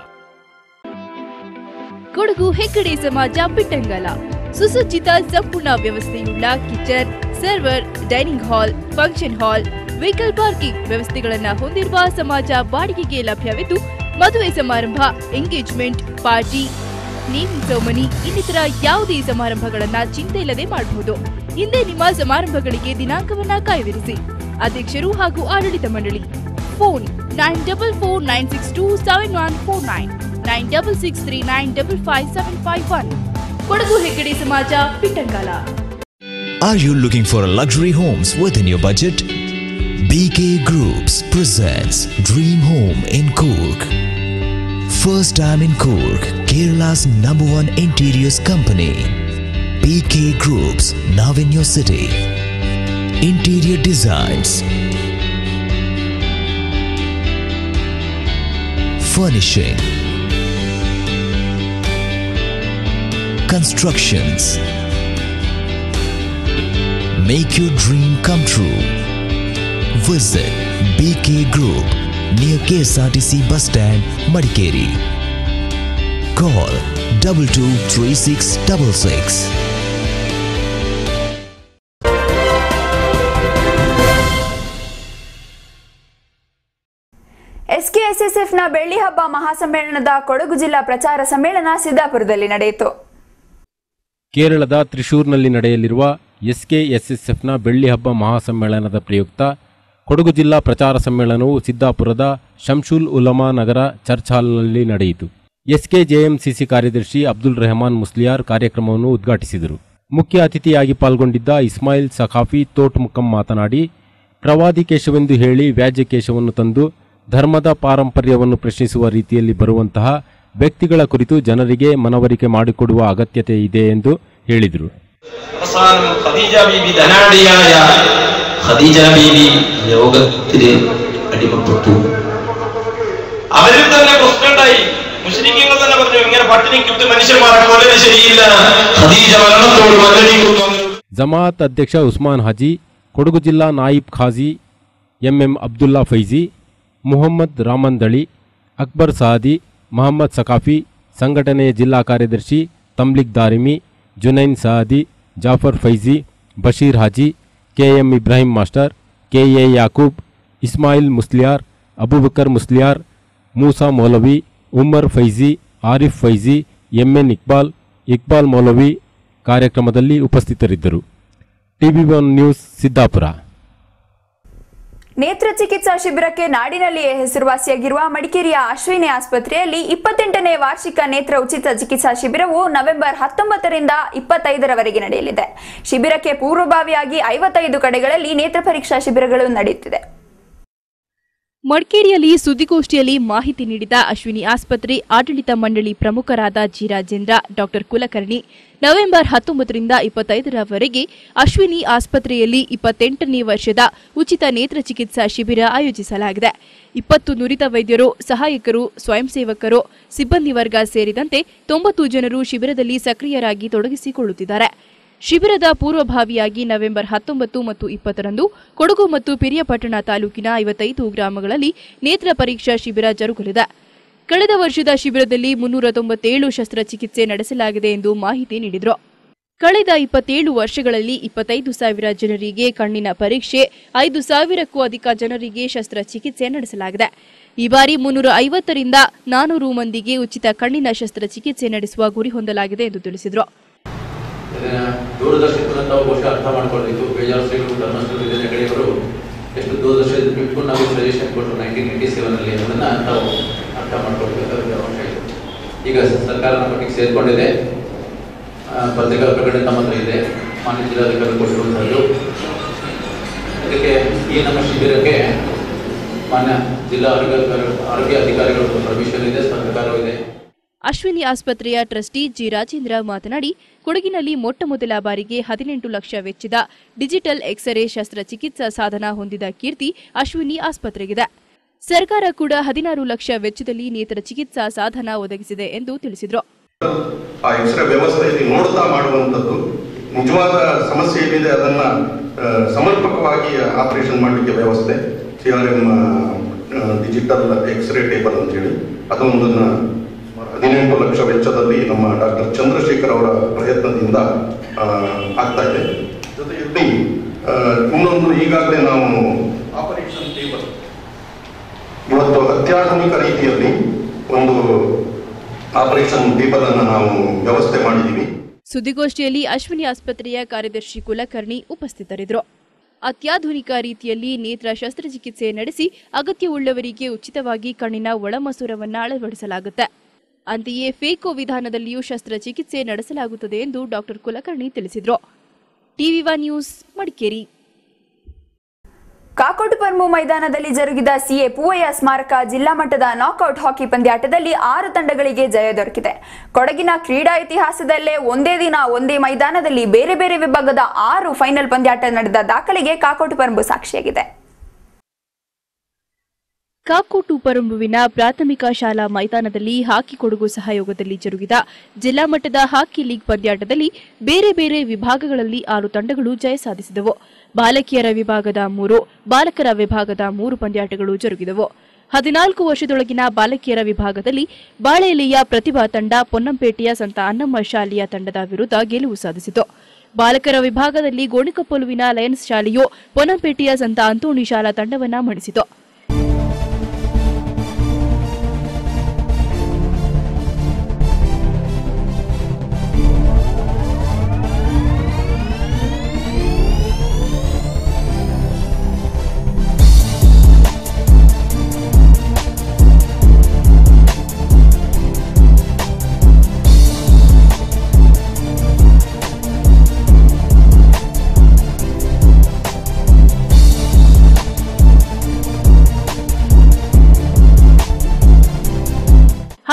Kodagu Heggade ಸಮಾಜ ಬಿಟ್ಟಂಗಲ ಸುಸಜ್ಜಿತ ಸಂಪೂರ್ಣ ವ್ಯವಸ್ಥೆಯುಳ್ಳ kitchen server dining hall function hall vehicle parking ವ್ಯವಸ್ಥೆಗಳನ್ನ ಹೊಂದಿರುವ ಸಮಾಜ ಬಾಡಿಗೆಗೆ ಲಭ್ಯವಿದ್ದು ಮದುವೆ ಸಮಾರಂಭ ಎಂಗೇಜ್ಮೆಂಟ್ ಪಾರ್ಟಿ ನೇಮಿಂಗ್ ಸೆರೆಮನಿ ಇನ್ನಿತರ ಯಾವುದೇ ಸಮಾರಂಭಗಳನ್ನ ಚಿಂತೆ ಇಲ್ಲದೆ ಮಾಡಬಹುದು ಹಿಂದೆ ನಿಮ್ಮ ಸಮಾರಂಭಗಳಿಗೆ ದಿನಾಂಕವನ್ನ ಕಾಯ್ದಿರಿಸಿ ಅಧ್ಯಕ್ಷರು ಹಾಗೂ ಆಡಳಿತ ಮಂಡಳಿ phone nine double four nine six two seven one four nine nine double six three nine double five seven five one Kodagu Heggade ಸಮಾಜ Bittangala Are you looking for a luxury homes within your budget? BK Groups presents Dream Home in Cork. First time in Cork, Kerala's number one interiors company. BK Groups now in your city. Interior designs, furnishing, constructions. Make your dream come true. Visit BK Group near KSRTC bus stand, Madikeri. Call double two three six double six. ಎಸ್ಕೆಎಸ್ಎಸ್ಎಫ್ನ ಬೆಳ್ಳಿ ಹಬ್ಬ ಮಹಾಸಮ್ಮೇಳನದ ಕೊಡಗು ಜಿಲ್ಲಾ ಪ್ರಚಾರ ಸಮ್ಮೇಳನ ಸಿದ್ದಾಪುರದಲ್ಲಿ ನಡೆಯಿತು ಕೇರಳದ ತ್ರಿಶೂರ್ನಲ್ಲಿ ನಡೆಯಲಿರುವ ಎಸ್ಕೆಎಸ್ಎಸ್ಎಫ್ನ ಬೆಳ್ಳಿ ಹಬ್ಬ ಮಹಾಸಮ್ಮೇಳನದ ಪ್ರಯುಕ್ತ ಕೊಡಗು ಜಿಲ್ಲಾ ಪ್ರಚಾರ ಸಮ್ಮೇಳನವು ಸಿದ್ದಾಪುರದ ಶಂಶುಲ್ ಉಲಮಾ ನಗರ ಚರ್ಚ್ ಹಾಲ್ನಲ್ಲಿ ನಡೆಯಿತು ಎಸ್ಕೆಜೆಎಂಸಿಸಿ ಕಾರ್ಯದರ್ಶಿ ಅಬ್ದುಲ್ ರೆಹಮಾನ್ ಮುಸ್ಲಿಯಾರ್ ಕಾರ್ಯಕ್ರಮವನ್ನು ಉದ್ಘಾಟಿಸಿದರು ಮುಖ್ಯ ಅತಿಥಿಯಾಗಿ ಪಾಲ್ಗೊಂಡಿದ್ದ ಇಸ್ಮಾಯಿಲ್ ಸಖಾಫಿ ತೋಟ್ ಮುಕಂ ಮಾತನಾಡಿ ಪ್ರವಾದಿ ಕೇಶವೆಂದು ಹೇಳಿ ವ್ಯಾಜ್ಯ ಕೇಶವನ್ನು ತಂದು ಧರ್ಮದ ಪಾರಂಪರ್ಯವನ್ನು ಪ್ರಶ್ನಿಸುವ ರೀತಿಯಲ್ಲಿ ಬರುವಂತಹ ವ್ಯಕ್ತಿಗಳ ಕುರಿತು ಜನರಿಗೆ ಮನವರಿಕೆ ಮಾಡಿಕೊಡುವ ಅಗತ್ಯತೆ ಇದೆ ಎಂದು ಹೇಳಿದರು അവസാനം ഖദീജ ബീബി ധനാഢ്യയായ ഖദീജ ബീബി രോഗത്തിന് അടിമപ്പെട്ടു അവരിൽ തന്നെ പ്രശ്നമുണ്ടായി മുസ്ലിങ്ങൾ തന്നെ പറഞ്ഞു ഇങ്ങനെ പട്ടിണി കിട്ടി മനുഷ്യന്മാരെ കൊല്ലത് ശരിയില്ല ഖദീജ മരണത്തോട് മല്ലടിക്കുന്നു ಜಮಾಅತ್ ಅಧ್ಯಕ್ಷ ಉಸ್ಮಾನ್ ಹಾಜಿ ಕೊಡಗು ಜಿಲ್ಲಾ ನಾಯಿಬ್ ಖಾಜಿ ಎಂಎಂ ಅಬ್ದುಲ್ಲಾ ಫೈಜಿ ಮುಹಮ್ಮದ್ ರಾಮಂದಳಿ ಅಕ್ಬರ್ ಸಾದಿ ಮಹಮ್ಮದ್ ಸಕಾಫಿ ಸಂಘಟನೆಯ ಜಿಲ್ಲಾ ಕಾರ್ಯದರ್ಶಿ Tamlik Darimi Junain Saadi Jafar Faizi Basheer Haji KM Ibrahim master KA Yakub Ismail Musliyar Abubakar Musliyar Moosa Moulavi Ummar Faizi Arif Faizi MN Iqbal Iqbal Moulavi ಕಾರ್ಯಕ್ರಮದಲ್ಲಿ ಉಪಸ್ಥಿತರಿದ್ದರು ಟಿವಿ ಒನ್ ನ್ಯೂಸ್ ಸಿದ್ದಾಪುರ ನೇತ್ರ ಚಿಕಿತ್ಸಾ ಶಿಬಿರಕ್ಕೆ ನಾಡಿನಲ್ಲಿಯೇ ಹೆಸರುವಾಸಿಯಾಗಿರುವ ಮಡಿಕೇರಿಯ ಅಶ್ವಿನಿ ಆಸ್ಪತ್ರೆಯಲ್ಲಿ ಇಪ್ಪತ್ತೆಂಟನೇ ವಾರ್ಷಿಕ ನೇತ್ರ ಉಚಿತ ಚಿಕಿತ್ಸಾ ಶಿಬಿರವು ನವೆಂಬರ್ ಹತ್ತೊಂಬತ್ತರಿಂದ ಇಪ್ಪತ್ತೈದರವರೆಗೆ ನಡೆಯಲಿದೆ ಶಿಬಿರಕ್ಕೆ ಪೂರ್ವಭಾವಿಯಾಗಿ ಐವತ್ತೈದು ಕಡೆಗಳಲ್ಲಿ ನೇತ್ರ ಪರೀಕ್ಷಾ ಶಿಬಿರಗಳು ನಡೆಯುತ್ತಿದೆ ಮಡಿಕೇರಿಯಲ್ಲಿ ಸುದ್ದಿಗೋಷ್ಠಿಯಲ್ಲಿ ಮಾಹಿತಿ ನೀಡಿದ ಅಶ್ವಿನಿ ಆಸ್ಪತ್ರೆ ಆಡಳಿತ ಮಂಡಳಿ ಪ್ರಮುಖರಾದ G Rajendra doctor Kulkarni November ಹತ್ತೊಂಬತ್ತರಿಂದ ಇಪ್ಪತ್ತೈದರವರೆಗೆ ಅಶ್ವಿನಿ ಆಸ್ಪತ್ರೆಯಲ್ಲಿ ಇಪ್ಪತ್ತೆಂಟನೇ ವರ್ಷದ ಉಚಿತ ನೇತ್ರ ಚಿಕಿತ್ಸಾ ಶಿಬಿರ ಆಯೋಜಿಸಲಾಗಿದೆ ಇಪ್ಪತ್ತು ನುರಿತ ವೈದ್ಯರು ಸಹಾಯಕರು ಸ್ವಯಂ ಸೇವಕರು ಸಿಬ್ಬಂದಿ ವರ್ಗ ಸೇರಿದಂತೆ ತೊಂಬತ್ತು ಜನರು ಶಿಬಿರದಲ್ಲಿ ಸಕ್ರಿಯರಾಗಿ ತೊಡಗಿಸಿಕೊಳ್ಳುತ್ತಿದ್ದಾರೆ ಶಿಬಿರದ ಪೂರ್ವಭಾವಿಯಾಗಿ ನವೆಂಬರ್ ಹತ್ತೊಂಬತ್ತು ಮತ್ತು ಇಪ್ಪತ್ತರಂದು ಕೊಡಗು ಮತ್ತು ಪಿರಿಯಪಟ್ಟಣ ತಾಲೂಕಿನ ಐವತ್ತೈದು ಗ್ರಾಮಗಳಲ್ಲಿ ನೇತ್ರ ಪರೀಕ್ಷಾ ಶಿಬಿರ ಜರುಗಲಿದೆ ಕಳೆದ ವರ್ಷದ ಶಿಬಿರದಲ್ಲಿ ಮುನ್ನೂರ ತೊಂಬತ್ತೇಳು ಶಸ್ತ್ರಚಿಕಿತ್ಸೆ ನಡೆಸಲಾಗಿದೆ ಎಂದು ಮಾಹಿತಿ ನೀಡಿದರು ಕಳೆದ ಇಪ್ಪತ್ತೇಳು ವರ್ಷಗಳಲ್ಲಿ ಇಪ್ಪತ್ತೈದು ಸಾವಿರ ಜನರಿಗೆ ಕಣ್ಣಿನ ಪರೀಕ್ಷೆ ಐದು ಸಾವಿರಕ್ಕೂ ಅಧಿಕ ಜನರಿಗೆ ಶಸ್ತ್ರಚಿಕಿತ್ಸೆ ನಡೆಸಲಾಗಿದೆ ಈ ಬಾರಿ ಮುನ್ನೂರ ಐವತ್ತರಿಂದ ನಾನೂರು ಮಂದಿಗೆ ಉಚಿತ ಕಣ್ಣಿನ ಶಸ್ತ್ರಚಿಕಿತ್ಸೆ ನಡೆಸುವ ಗುರಿ ಹೊಂದಲಾಗಿದೆ ಎಂದು ತಿಳಿಸಿದರು ಇದನ್ನ ದೂರದರ್ಶಕರು ತಾವು ಬಹುಶಃ ಅರ್ಥ ಮಾಡ್ಕೊಳ್ಬೇಕು ಬೇಜಾರು ಶ್ರೀಗಳು ಧರ್ಮಸ್ಥಳ ವಿದ್ಯಾನ ಕಡೆಯವರು ಎಷ್ಟು ದೂರದರ್ಶನದ ಬಿಟ್ಕೊಂಡು ನಾವು ಸಜೆಷನ್ ಕೊಟ್ಟರು ನೈನ್ಟೀನ್ ಏಯ್ಟಿ ಸೆವೆನಲ್ಲಿ ಅದನ್ನ ತಾವು ಅರ್ಥ ಮಾಡ್ಕೊಳ್ಬೇಕಾದ ಅವಶ್ಯ ಇದೆ ಈಗ ಸರ್ಕಾರ ನಮ್ಮ ಮಟ್ಟಿಗೆ ಸೇರ್ಕೊಂಡಿದೆ ಆ, ಪತ್ರಿಕಾ ಪ್ರಕಟಣೆ ನಮ್ಮ ಹತ್ರ ಇದೆ ಮಾನ್ಯ ಜಿಲ್ಲಾಧಿಕಾರಿ ಕೊಟ್ಟಿರುವಂಥದ್ದು ಅದಕ್ಕೆ ಈ ನಮ್ಮ ಶಿಬಿರಕ್ಕೆ ಮಾನ್ಯ ಜಿಲ್ಲಾ ಆರೋಗ್ಯ ಆರೋಗ್ಯ ಅಧಿಕಾರಿಗಳ ಪರ್ಮಿಷನ್ ಇದೆ ಸರ್ಕಾರವೂ ಇದೆ ಅಶ್ವಿನಿ ಆಸ್ಪತ್ರೆಯ ಟ್ರಸ್ಟಿ ಜಿ ರಾಜೇಂದ್ರ ಮಾತನಾಡಿ ಕೊಡಗಿನಲ್ಲಿ ಮೊಟ್ಟ ಮೊದಲ ಬಾರಿಗೆ ಹದಿನೆಂಟು ಲಕ್ಷ ವೆಚ್ಚದ ಡಿಜಿಟಲ್ ಎಕ್ಸ್ರೇ ಶಸ್ತ್ರಚಿಕಿತ್ಸಾ ಸಾಧನ ಹೊಂದಿದ ಕೀರ್ತಿ ಅಶ್ವಿನಿ ಆಸ್ಪತ್ರೆಗಿದೆ ಸರ್ಕಾರ ಕೂಡ ಹದಿನಾರು ಲಕ್ಷ ವೆಚ್ಚದಲ್ಲಿ ನೇತ್ರ ಚಿಕಿತ್ಸಾ ಸಾಧನ ಒದಗಿಸಿದೆ ಎಂದು ತಿಳಿಸಿದರು ಆ ಎಕ್ಸ್ರೇ ವ್ಯವಸ್ಥೆಯಲ್ಲಿ ನೋಡ್ತಾ ಮಾಡುವಂಥದ್ದು ನಿಜವಾದ ಸಮಸ್ಯೆ ಏನಿದೆ ಅದನ್ನ ಆ, ಸಮರ್ಪಕವಾಗಿ ಆಪರೇಷನ್ ಮಾಡಲಿಕ್ಕೆ ವ್ಯವಸ್ಥೆ C R M digital X-ray table ಅಂತ ಹೇಳಿ ಅದೊಂದನ್ನ ಹದಿನೆಂಟು ಲಕ್ಷ ವೆಚ್ಚದಲ್ಲಿ ನಮ್ಮ ಡಾಕ್ಟರ್ ಚಂದ್ರಶೇಖರ್ ಅವರ ಪ್ರಯತ್ನದಿಂದ ಆ, ಆಗ್ತಾ ಇದೆ ಜೊತೆಯಲ್ಲಿ ಆ, ಇನ್ನೊಂದು ಈಗಾಗಲೇ ನಾವು ಆಪರೇಷನ್ ಟೇಬಲ್ ಇವತ್ತು ಅತ್ಯಾಧುನಿಕ ರೀತಿಯಲ್ಲಿ ಒಂದು ಆಪರೇಷನ್ ಟೇಬಲ್ ಅನ್ನು ನಾವು ವ್ಯವಸ್ಥೆ ಮಾಡಿದ್ದೀವಿ ಸುದ್ದಿಗೋಷ್ಠಿಯಲ್ಲಿ ಅಶ್ವಿನಿ ಆಸ್ಪತ್ರೆಯ ಕಾರ್ಯದರ್ಶಿ ಕುಲಕರ್ಣಿ ಉಪಸ್ಥಿತರಿದ್ದರು ಅತ್ಯಾಧುನಿಕ ರೀತಿಯಲ್ಲಿ ನೇತ್ರ ಶಸ್ತ್ರಚಿಕಿತ್ಸೆ ನಡೆಸಿ ಅಗತ್ಯವುಳ್ಳವರಿಗೆ ಉಚಿತವಾಗಿ ಕಣ್ಣಿನ ಒಳಮಸೂರವನ್ನು ಅಳವಡಿಸಲಾಗುತ್ತೆ ಅಂತೆಯೇ ಫೇಕೋ ವಿಧಾನದಲ್ಲಿಯೂ ಶಸ್ತ್ರಚಿಕಿತ್ಸೆ ನಡೆಸಲಾಗುತ್ತದೆ ಎಂದು ಡಾಕ್ಟರ್ ಕುಲಕರ್ಣಿ ತಿಳಿಸಿದರು TV one news Madikeri Kakotuparambu ಮೈದಾನದಲ್ಲಿ ಜರುಗಿದ ಸಿಎ ಪೂವಯ್ಯ ಸ್ಮಾರಕ ಜಿಲ್ಲಾ ಮಟ್ಟದ ನಾಕ್ಔಟ್ ಹಾಕಿ ಪಂದ್ಯಾಟದಲ್ಲಿ ಆರು ತಂಡಗಳಿಗೆ ಜಯ ದೊರಕಿದೆ ಕೊಡಗಿನ ಕ್ರೀಡಾ ಇತಿಹಾಸದಲ್ಲೇ ಒಂದೇ ದಿನ ಒಂದೇ ಮೈದಾನದಲ್ಲಿ ಬೇರೆ ಬೇರೆ ವಿಭಾಗದ ಆರು ಫೈನಲ್ ಪಂದ್ಯಾಟ ನಡೆದ ದಾಖಲೆಗೆ ಕಾಕೋಟುಪರ್ಮು ಸಾಕ್ಷಿಯಾಗಿದೆ ಕಾಕೋಟು ಪರಂಬುವಿನ ಪ್ರಾಥಮಿಕ ಶಾಲಾ ಮೈದಾನದಲ್ಲಿ ಹಾಕಿ ಕೊಡಗು ಸಹಯೋಗದಲ್ಲಿ ಜರುಗಿದ ಜಿಲ್ಲಾ ಮಟ್ಟದ ಹಾಕಿ ಲೀಗ್ ಪಂದ್ಯಾಟದಲ್ಲಿ ಬೇರೆ ಬೇರೆ ವಿಭಾಗಗಳಲ್ಲಿ ಆರು ತಂಡಗಳು ಜಯ ಸಾಧಿಸಿದವು ಬಾಲಕಿಯರ ವಿಭಾಗದ ಮೂರು ಬಾಲಕರ ವಿಭಾಗದ ಮೂರು ಪಂದ್ಯಾಟಗಳು ಜರುಗಿದವು ಹದಿನಾಲ್ಕು ವರ್ಷದೊಳಗಿನ ಬಾಲಕಿಯರ ವಿಭಾಗದಲ್ಲಿ ಬಾಳೆಲೆಯ ಪ್ರತಿಭಾ ತಂಡ ಪೊನ್ನಂಪೇಟೆಯ ಸಂತ ಅನ್ನಮ್ಮ ಶಾಲೆಯ ತಂಡದ ವಿರುದ್ಧ ಗೆಲುವು ಸಾಧಿಸಿತು ಬಾಲಕರ ವಿಭಾಗದಲ್ಲಿ ಗೋಣಿಕೊಪ್ಪಲುವಿನ ಲಯನ್ಸ್ ಶಾಲೆಯು ಪೊನ್ನಂಪೇಟೆಯ ಸಂತ ಅಂತೋಣಿ ಶಾಲಾ ತಂಡವನ್ನ ಮಣಿಸಿತು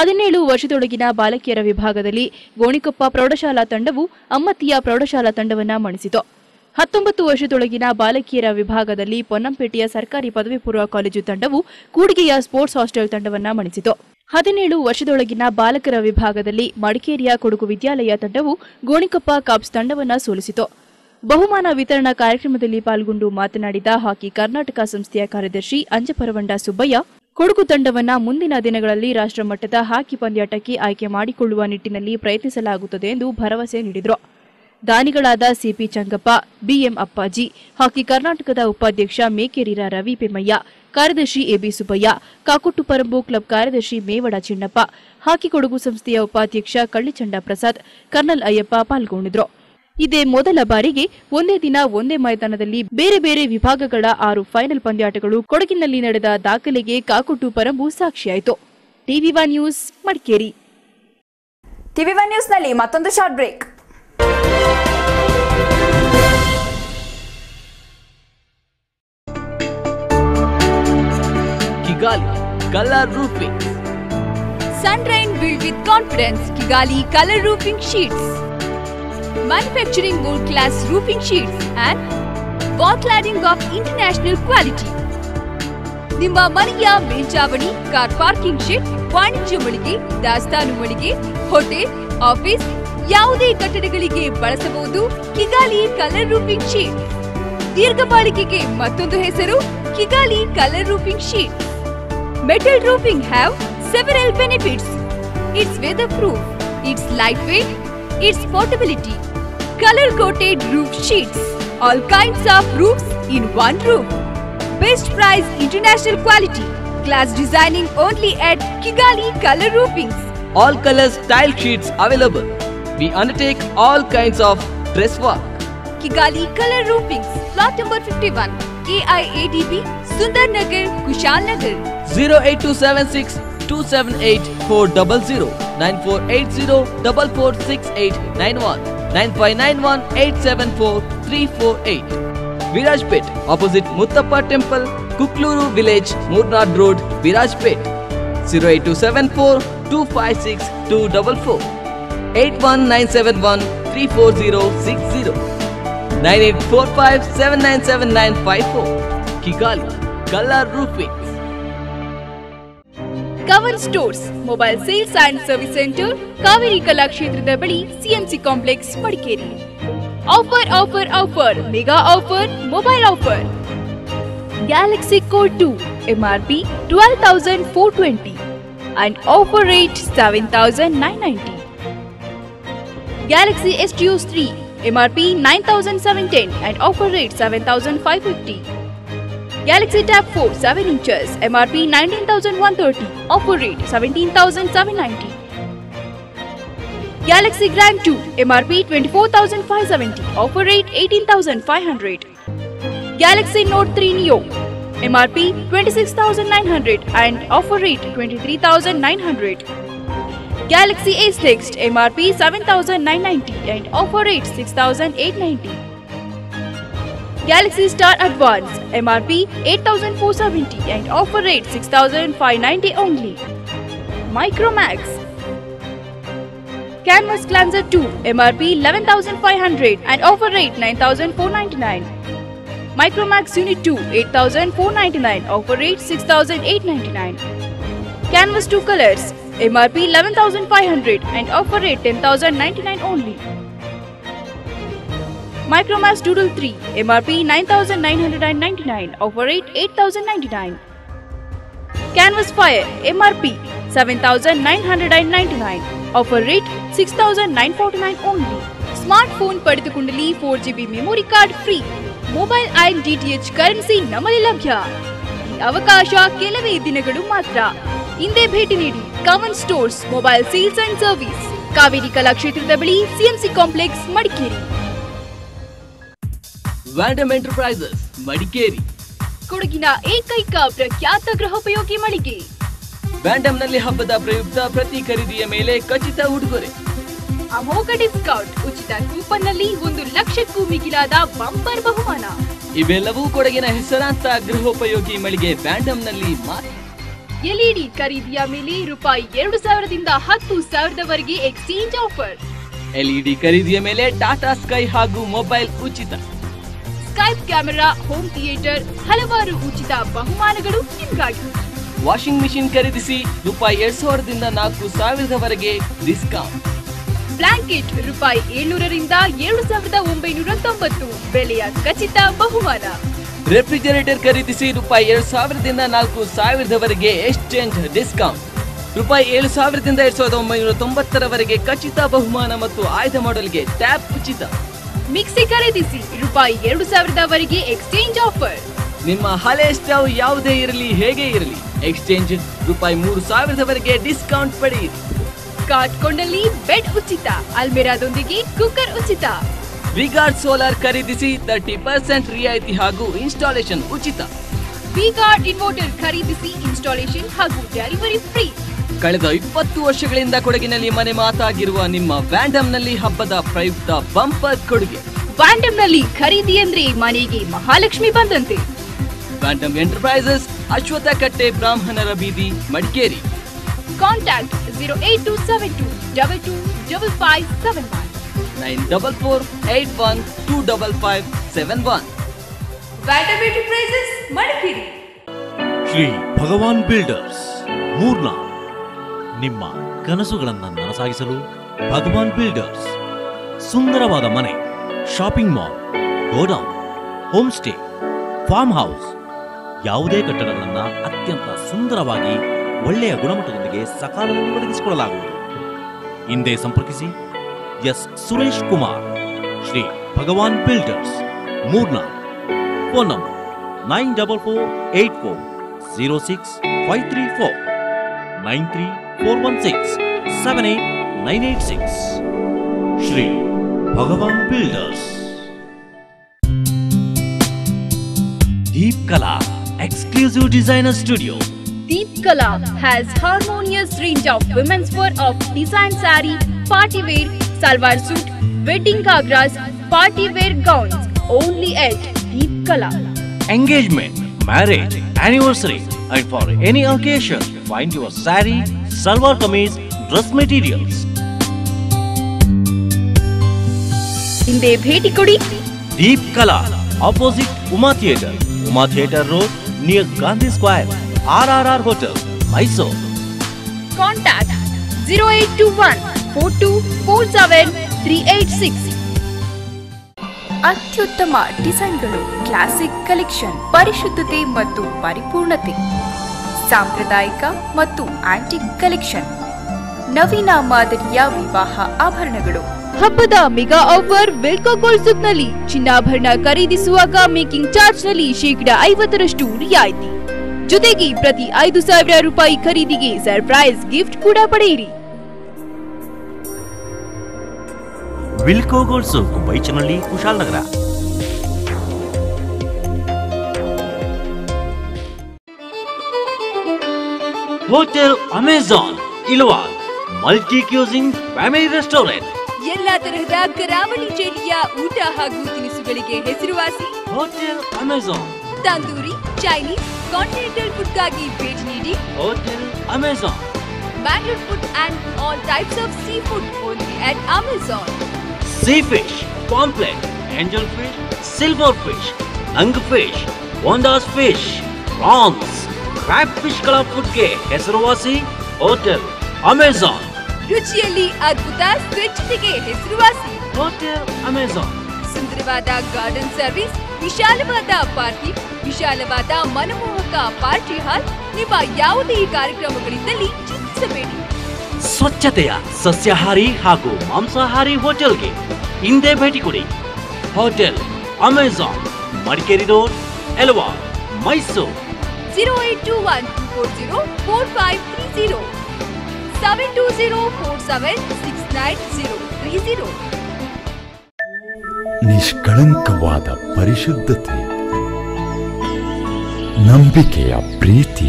ಹದಿನೇಳು ವರ್ಷದೊಳಗಿನ ಬಾಲಕಿಯರ ವಿಭಾಗದಲ್ಲಿ ಗೋಣಿಕೊಪ್ಪ ಪ್ರೌಢಶಾಲಾ ತಂಡವು ಅಮ್ಮತ್ತಿಯ ಪ್ರೌಢಶಾಲಾ ತಂಡವನ್ನ ಮಣಿಸಿತು ಹತ್ತೊಂಬತ್ತು ವರ್ಷದೊಳಗಿನ ಬಾಲಕಿಯರ ವಿಭಾಗದಲ್ಲಿ ಪೊನ್ನಂಪೇಟೆಯ ಸರ್ಕಾರಿ ಪದವಿ ಪೂರ್ವ ಕಾಲೇಜು ತಂಡವು ಕೂಡಿಗೆಯ ಸ್ಪೋರ್ಟ್ಸ್ ಹಾಸ್ಟೆಲ್ ತಂಡವನ್ನ ಮಣಿಸಿತು ಹದಿನೇಳು ವರ್ಷದೊಳಗಿನ ಬಾಲಕರ ವಿಭಾಗದಲ್ಲಿ ಮಡಿಕೇರಿಯ ಕೊಡಗು ವಿದ್ಯಾಲಯ ತಂಡವು ಗೋಣಿಕೊಪ್ಪ ಕಾಬ್ಸ್ ತಂಡವನ್ನ ಸೋಲಿಸಿತು ಬಹುಮಾನ ವಿತರಣಾ ಕಾರ್ಯಕ್ರಮದಲ್ಲಿ ಪಾಲ್ಗೊಂಡು ಮಾತನಾಡಿದ ಹಾಕಿ ಕರ್ನಾಟಕ ಸಂಸ್ಥೆಯ ಕಾರ್ಯದರ್ಶಿ ಅಂಜಪರವಂಡ ಸುಬ್ಬಯ್ಯ ಕೊಡಗು ತಂಡವನ್ನ ಮುಂದಿನ ದಿನಗಳಲ್ಲಿ ರಾಷ್ಟ್ರಮಟ್ಟದ ಹಾಕಿ ಪಂದ್ಯಾಟಕ್ಕೆ ಆಯ್ಕೆ ಮಾಡಿಕೊಳ್ಳುವ ನಿಟ್ಟಿನಲ್ಲಿ ಪ್ರಯತ್ನಿಸಲಾಗುತ್ತದೆ ಎಂದು ಭರವಸೆ ನೀಡಿದರು ದಾನಿಗಳಾದ ಸಿಪಿ ಚಂಗಪ್ಪ ಬಿಎಂ ಅಪ್ಪಾಜಿ ಹಾಕಿ ಕರ್ನಾಟಕದ ಉಪಾಧ್ಯಕ್ಷ ಮೇಕೆರಿರ ರವಿ ಪೆಮ್ಮಯ್ಯ ಕಾರ್ಯದರ್ಶಿ ಎಬಿ ಸುಬ್ಬಯ್ಯ ಕಾಕುಟ್ಟು ಪರಂಬು ಕ್ಲಬ್ ಕಾರ್ಯದರ್ಶಿ ಮೇವಡ ಚಿನ್ನಪ್ಪ ಹಾಕಿ ಕೊಡಗು ಸಂಸ್ಥೆಯ ಉಪಾಧ್ಯಕ್ಷ ಕಳ್ಳಿಚಂಡ ಪ್ರಸಾದ್ ಕರ್ನಲ್ ಅಯ್ಯಪ್ಪ ಪಾಲ್ಗೊಂಡಿದ್ರು ಇದೇ ಮೊದಲ ಬಾರಿಗೆ ಒಂದೇ ದಿನ ಒಂದೇ ಮೈದಾನದಲ್ಲಿ ಬೇರೆ ಬೇರೆ ವಿಭಾಗಗಳ ಆರು ಫೈನಲ್ ಪಂದ್ಯಾಟಗಳು ಕೊಡಗಿನಲ್ಲಿ ನಡೆದ ದಾಖಲೆಗೆ ಕಾಕುಟ್ಟು ಪರಂಬು ಸಾಕ್ಷಿಯಾಯಿತು TV one news Madikeri TV one ನ್ಯೂಸ್ನಲ್ಲಿ ಮತ್ತೊಂದು short break Kigali Color Roofing. Sunrain built with confidence. Kigali Color Roofing Sheets. Manufacturing world class roofing sheets and wall cladding of international quality. ನಿಮ್ಮ ಮನೆಯ ಮೇಲ್ಚಾವಣಿ ಕಾರ್ ಪಾರ್ಕಿಂಗ್ ಶೆಡ್ ವಾಣಿಜ್ಯ ಮಳಿಗೆ ದಾಸ್ತಾನು ಮಳಿಗೆ hotel office ಯಾವುದೇ ಕಟ್ಟಡಗಳಿಗೆ ಬಳಸಬಹುದು ಕಿಗಾಲಿ ಕಲರ್ ರೂಫಿಂಗ್ ಶೀಟ್ ದೀರ್ಘ ಬಾಳಿಕೆಗೆ ಮತ್ತೊಂದು ಹೆಸರು Kigali colour roofing sheet Metal roofing have several benefits. It's weatherproof, it's lightweight, it's portability. Color coated roof sheets, all kinds of roofs in one roof. Best price international quality. Glass designing only at Kigali Color Roofings. All colors tile sheets available. We undertake all kinds of dress work. Kigali Color Roofings, plot number 51, KIADB, Sundar Nagar, Kushal Nagar. 08276 278 400 9480 446891 9591 874 348 Virajpet opposite Muttappa Temple, Kukluru Village, Murnad Road, Virajpet 08274 256 244 81971 34060 9845 797954 Kigali Color Roofing ಕವರ್ stores mobile sales and service centre Kaveri Kala ಕ್ಷೇತ್ರದ ಬಳಿ CMC complex Madikeri offer offer offer mega offer mobile offer Galaxy core two MRP twelve thousand four twenty and offer rate seven thousand nine ninety Galaxy S duos three MRP nine thousand seven ten and offer rate seven thousand five fifty Galaxy Tab 4 7 inches MRP 19130 offer rate 17790 Galaxy Grand 2 MRP 24570 offer rate 18500 Galaxy Note 3 Neo MRP 26900 and offer rate 23900 Galaxy Ace Next MRP 7990 and offer rate 6890 Galaxy Star Advance MRP 8470 and offer rate 6590 only. Micromax Canvas Cleanser 2 MRP 11500 and offer rate 9499. Micromax Unit 2 8499 offer rate 6899. Canvas 2 colors MRP 11500 and offer rate 10099 only. Micromax Doodle 3 MRP 9999 offer rate 8099 Canvas Fire MRP 7999 offer rate 6949 only smartphone ಪಡೆದುಕೊಂಡಲ್ಲಿ four GB memory card free mobile and DTH currency ನಮ್ಮಲ್ಲಿ ಲಭ್ಯ ಈ ಅವಕಾಶ ಕೆಲವೇ ದಿನಗಳು ಮಾತ್ರ ಹಿಂದೆ ಭೇಟಿ ನೀಡಿ Kavan stores mobile sales and service Kaveri ಕಲಾಕ್ಷೇತ್ರದ ಬಳಿ ಸಿಎಂಸಿ ಕಾಂಪ್ಲೆಕ್ಸ್ ಮಡಿಕೇರಿ ವ್ಯಾಂಡಮ್ ಎಂಟರ್ಪ್ರೈಸಸ್ ಮಡಿಕೇರಿ ಕೊಡಗಿನ ಏಕೈಕ ಪ್ರಖ್ಯಾತ ಗೃಹೋಪಯೋಗಿ ಮಳಿಗೆ ವ್ಯಾಂಡಮ್ನಲ್ಲಿ ಹಬ್ಬದ ಪ್ರಯುಕ್ತ ಪ್ರತಿ ಖರೀದಿಯ ಮೇಲೆ ಖಚಿತ ಉಡುಗೊರೆ ಅಮೋಘ ಡಿಸ್ಕೌಂಟ್ ಉಚಿತ ಕೂಪನ್ ನಲ್ಲಿ ಒಂದು ಲಕ್ಷಕ್ಕೂ ಮಿಗಿಲಾದ ಬಂಪರ್ ಬಹುಮಾನ ಇವೆಲ್ಲವೂ ಕೊಡಗಿನ ಹೆಸರಾಂತ ಗೃಹೋಪಯೋಗಿ ಮಳಿಗೆ ವ್ಯಾಂಡಮ್ನಲ್ಲಿ ಮಾತ್ರ ಎಲ್ಇಡಿ ಖರೀದಿಯ ಮೇಲೆ ರೂಪಾಯಿ ಎರಡು ಸಾವಿರದಿಂದ ಹತ್ತು ಸಾವಿರದವರೆಗೆ ಎಕ್ಸ್ಚೇಂಜ್ ಆಫರ್ ಎಲ್ಇಡಿ ಖರೀದಿಯ ಮೇಲೆ ಟಾಟಾ ಸ್ಕೈ ಹಾಗೂ ಮೊಬೈಲ್ ಉಚಿತ ಸ್ಕೈಪ್ ಕ್ಯಾಮೆರಾ ಹೋಮ್ ಥಿಯೇಟರ್ ಹಲವಾರು ಉಚಿತ ಬಹುಮಾನಗಳು ನಿಮಗಾಗಿ ವಾಷಿಂಗ್ ಮಿಷಿನ್ ಖರೀದಿಸಿ ರೂಪಾಯಿ ಎರಡ್ ಸಾವಿರದಿಂದ ನಾಲ್ಕು ಸಾವಿರದವರೆಗೆ ಡಿಸ್ಕೌಂಟ್ ಬ್ಲಾಂಕೆಟ್ ರೂಪಾಯಿ ಏಳ್ನೂರರಿಂದ ಏಳು ಸಾವಿರದ ಒಂಬೈನೂರ ತೊಂಬತ್ತು ಬೆಲೆಯ ಖಚಿತ ಬಹುಮಾನ ರೆಫ್ರಿಜರೇಟರ್ ಖರೀದಿಸಿ ರೂಪಾಯಿ ಎರಡು ಸಾವಿರದಿಂದ ನಾಲ್ಕು ಸಾವಿರದವರೆಗೆ ಎಕ್ಸ್ಚೇಂಜ್ ಡಿಸ್ಕೌಂಟ್ ರೂಪಾಯಿ ಏಳು ಸಾವಿರದಿಂದ ಎರಡ್ ಸಾವಿರದ ಒಂಬೈನೂರ ತೊಂಬತ್ತರವರೆಗೆ ಖಚಿತ ಬಹುಮಾನ ಮತ್ತು ಆಯ್ದ ಮಾಡಲ್ಗೆ ಟ್ಯಾಬ್ ಉಚಿತ ಮಿಕ್ಸಿ ಖರೀದಿಸಿ ರೂಪಾಯಿ ಎರಡು ಸಾವಿರದವರೆಗೆ ಎಕ್ಸ್ಚೇಂಜ್ ಆಫರ್ ನಿಮ್ಮ ಹಳೆ ಸ್ಟವ್ ಯಾವುದೇ ಇರಲಿ ಹೇಗೆ ಇರಲಿ ಎಕ್ಸ್ಚೇಂಜ್ ರೂಪಾಯಿ ಮೂರು ಸಾವಿರದವರೆಗೆ ಡಿಸ್ಕೌಂಟ್ ಪಡೆಯಿರಿ ಕಾರ್ಡ್ ಕೊಂಡಲ್ಲಿ ಬೆಡ್ ಉಚಿತ ಅಲ್ಮೆರಾದೊಂದಿಗೆ ಕುಕ್ಕರ್ ಉಚಿತ ವಿಗಾರ್ಡ್ ಸೋಲಾರ್ ಖರೀದಿಸಿ ತರ್ಟಿ ಪರ್ಸೆಂಟ್ ರಿಯಾಯಿತಿ ಹಾಗೂ ಇನ್ಸ್ಟಾಲೇಷನ್ ಉಚಿತ ವಿ ಗಾರ್ಡ್ ಇನ್ವರ್ಟರ್ ಖರೀದಿಸಿ ಇನ್ಸ್ಟಾಲೇಷನ್ ಹಾಗೂ ಡೆಲಿವರಿ ಫ್ರೀ ಕಳೆದ ಇಪ್ಪತ್ತು ವರ್ಷಗಳಿಂದ ಕೊಡಗಿನಲ್ಲಿ ಮನೆ ಮಾತಾಗಿರುವ ನಿಮ್ಮ ವ್ಯಾಂಡಮ್ನಲ್ಲಿ ಹಬ್ಬದ ಪ್ರಯುಕ್ತ ಬಂಪರ್ ಕೊಡುಗೆ ವ್ಯಾಂಡಮ್ನಲ್ಲಿ ಖರೀದಿ ಅಂದ್ರೆ ಮನೆಗೆ ಮಹಾಲಕ್ಷ್ಮಿ ಬಂದಂತೆ ವ್ಯಾಂಡಮ್ ಎಂಟರ್ಪ್ರೈಸಸ್ ಅಶ್ವಥ ಕಟ್ಟೆ ಬ್ರಾಹ್ಮಣರ ಬೀದಿ Madikeri contact zero eight two seven two double two double five seven one nine double four eight one two double five seven one ವ್ಯಾಟಮ್ ಎಂಟರ್ಪ್ರೈಸಸ್ ಮಡಿಕೇರಿ ಶ್ರೀ ಭಗವಾನ್ ಬಿಲ್ಡರ್ಸ್ ಮೂರ್ನಾ ನಿಮ್ಮ ಕನಸುಗಳನ್ನು ನನಸಾಗಿಸಲು ಭಗವಾನ್ ಬಿಲ್ಡರ್ಸ್ ಸುಂದರವಾದ ಮನೆ shopping mall godown home stay farm house ಯಾವುದೇ ಕಟ್ಟಡಗಳನ್ನು ಅತ್ಯಂತ ಸುಂದರವಾಗಿ ಒಳ್ಳೆಯ ಗುಣಮಟ್ಟದೊಂದಿಗೆ ಸಕಾಲದಲ್ಲಿ ಒದಗಿಸಿಕೊಡಲಾಗುವುದು ಹಿಂದೆ ಸಂಪರ್ಕಿಸಿ ಎಸ್ ಸುರೇಶ್ ಕುಮಾರ್ ಶ್ರೀ ಭಗವಾನ್ ಬಿಲ್ಡರ್ಸ್ ಮೂರ್ನಾ phone number nine double four eight four zero six five three four nine three four one six seven eight nine eight six Shri Bhagwan builders Deep Kala exclusive designer studio Deep Kala has harmonious range of women's wear of design saree, party wear, salwar suit, wedding gagras, party wear gowns. Only at Deep Kala. engagement, marriage, anniversary, and for any occasion, find your sari, salwar kameez, dress materials. ಹಿಂದೆ ಭೇಟಿ ಕೊಡಿ Deep Kala opposite Uma theatre Uma theatre road near Gandhi square R R R hotel Mysuru contact zero eight two one four two four seven three eight six ಅತ್ಯುತ್ತಮ ಡಿಸೈನ್ಗಳು classic collection ಪರಿಶುದ್ಧತೆ ಮತ್ತು ಪರಿಪೂರ್ಣತೆ ಸಾಂಪ್ರದಾಯಿಕ ಮತ್ತು antique collection ನವೀನ ಮಾದರಿಯ ವಿವಾಹ ಆಭರಣಗಳು ಹಬ್ಬದ ಮೆಗಾ ಆಫರ್ ವಿಲ್ಕೋ ಗೋಲ್ಡ್ ನಲ್ಲಿ ಚಿನ್ನಾಭರಣ ಖರೀದಿಸುವಾಗ ಮೇಕಿಂಗ್ ಚಾರ್ಜ್ ನಲ್ಲಿ ಶೇಕಡ ಐವತ್ತರಷ್ಟು ರಿಯಾಯಿತಿ ಜೊತೆಗೆ ಪ್ರತಿ ಐದು ಸಾವಿರ ರೂಪಾಯಿ ಖರೀದಿಗೆ ಸರ್ಪ್ರೈಸ್ ಗಿಫ್ಟ್ ಕೂಡ ಪಡೆಯಿರಿ ವಿಲ್ಕೋ gold Baichanahalli Kushalnagar hotel Amazon ಇಲ್ವಾಲ್ ಮಲ್ಟಿ ಕ್ಯೂಸಿಂಗ್ ಫ್ಯಾಮಿಲಿ ರೆಸ್ಟೋರೆಂಟ್ ಎಲ್ಲಾ ತರಹದ ಕರಾವಳಿ ಶೈಲಿಯ ಊಟ ಹಾಗೂ ತಿನಿಸುಗಳಿಗೆ ಹೆಸರುವಾಸಿ hotel Amazon tandoori Chinese continental ಫುಡ್ಗಾಗಿ ಭೇಟಿ ನೀಡಿ hotel Amazon Bangalore food and all types of sea food only at Amazon sea fish pomfret angel fish silver fish ನಂಗ್ fish bondas fish prawns crab ಫಿಶ್ಗಳ ಫುಡ್ಗೆ ಹೆಸರುವಾಸಿ ಹೋಟೆಲ್ ಅಮೆಜಾನ್ ರುಚಿಯಲ್ಲಿ ಅದ್ಭುತ ಸ್ವಚ್ಛತೆಗೆ ಹೆಸರುವಾಸಿ ಹೋಟೆಲ್ ಅಮೆಜಾನ್ ಸುಂದರವಾದ ಗಾರ್ಡನ್ ಸರ್ವಿಸ್ ವಿಶಾಲವಾದ ಪಾರ್ಕಿಂಗ್ ವಿಶಾಲವಾದ ಮನಮೋಹಕ ಪಾರ್ಟಿ ಹಾಲ್ ನಿಮ್ಮ ಯಾವುದೇ ಕಾರ್ಯಕ್ರಮಗಳಿದ್ದಲ್ಲಿ ಚಿಂತಿಸಬೇಡಿ ಸ್ವಚ್ಛತೆಯ ಸಸ್ಯಾಹಾರಿ ಹಾಗೂ ಮಾಂಸಾಹಾರಿ ಹೋಟೆಲ್ಗೆ ಹಿಂದೆ ಭೇಟಿ ಕೊಡಿ ಹೋಟೆಲ್ ಅಮೆಜಾನ್ ಮಡಿಕೇರಿ ರೋಡ್ ಎಲ್ವಾ Mysuru zero eight two one two four zero four five three zero seven two zero four seven six nine zero three zero ನಿಷ್ಕಳಂಕವಾದ ಪರಿಶುದ್ಧತೆ ನಂಬಿಕೆಯ ಪ್ರೀತಿ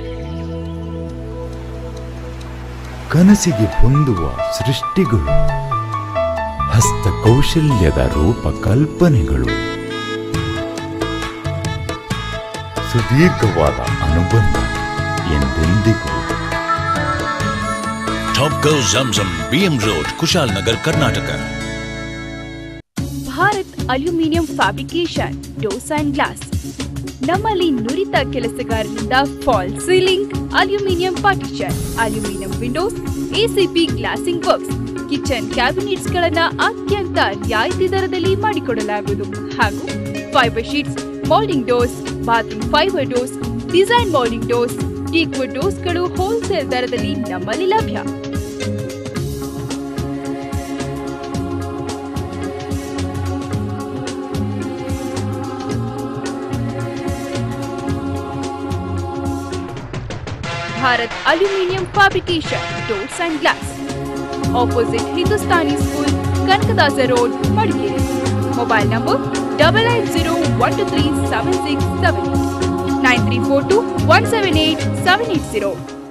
ಕನಸಿಗೆ ಹೊಂದುವ ಸೃಷ್ಟಿಗಳು ಹಸ್ತ ಕೌಶಲ್ಯದ ರೂಪಕಲ್ಪನೆಗಳು ಸುದೀರ್ಘವಾದ ಅನುಬಂಧ ಎಂದೆಂದಿಗೂ Top Go Zamzam, BM Road, Kushalnagar, Karnataka. Bharat aluminium fabrication doors and glass ನಮ್ಮಲ್ಲಿ ನುರಿತ ಕೆಲಸಗಾರರಿಂದ false ceiling aluminium partition aluminium windows ACP glazing works kitchen cabinets ಗಳನ್ನ ಅತ್ಯಂತ ರಿಯಾಯಿತಿ ದರದಲ್ಲಿ ಮಾಡಿಕೊಡಲಾಗುವುದು ಹಾಗೂ fibre sheets moulding doors bathroom fibre doors design moulding doors teakwood ಡೋರ್ಸ್ಗಳು ಹೋಲ್ಸೇಲ್ ದರದಲ್ಲಿ ನಮ್ಮಲ್ಲಿ ಲಭ್ಯ Bharat aluminium fabrication doors and glass opposite Hindustani school Kanakadasa road Madikeri mobile number double eight zero one two three seven six seven nine three four two one seven eight seven eight zero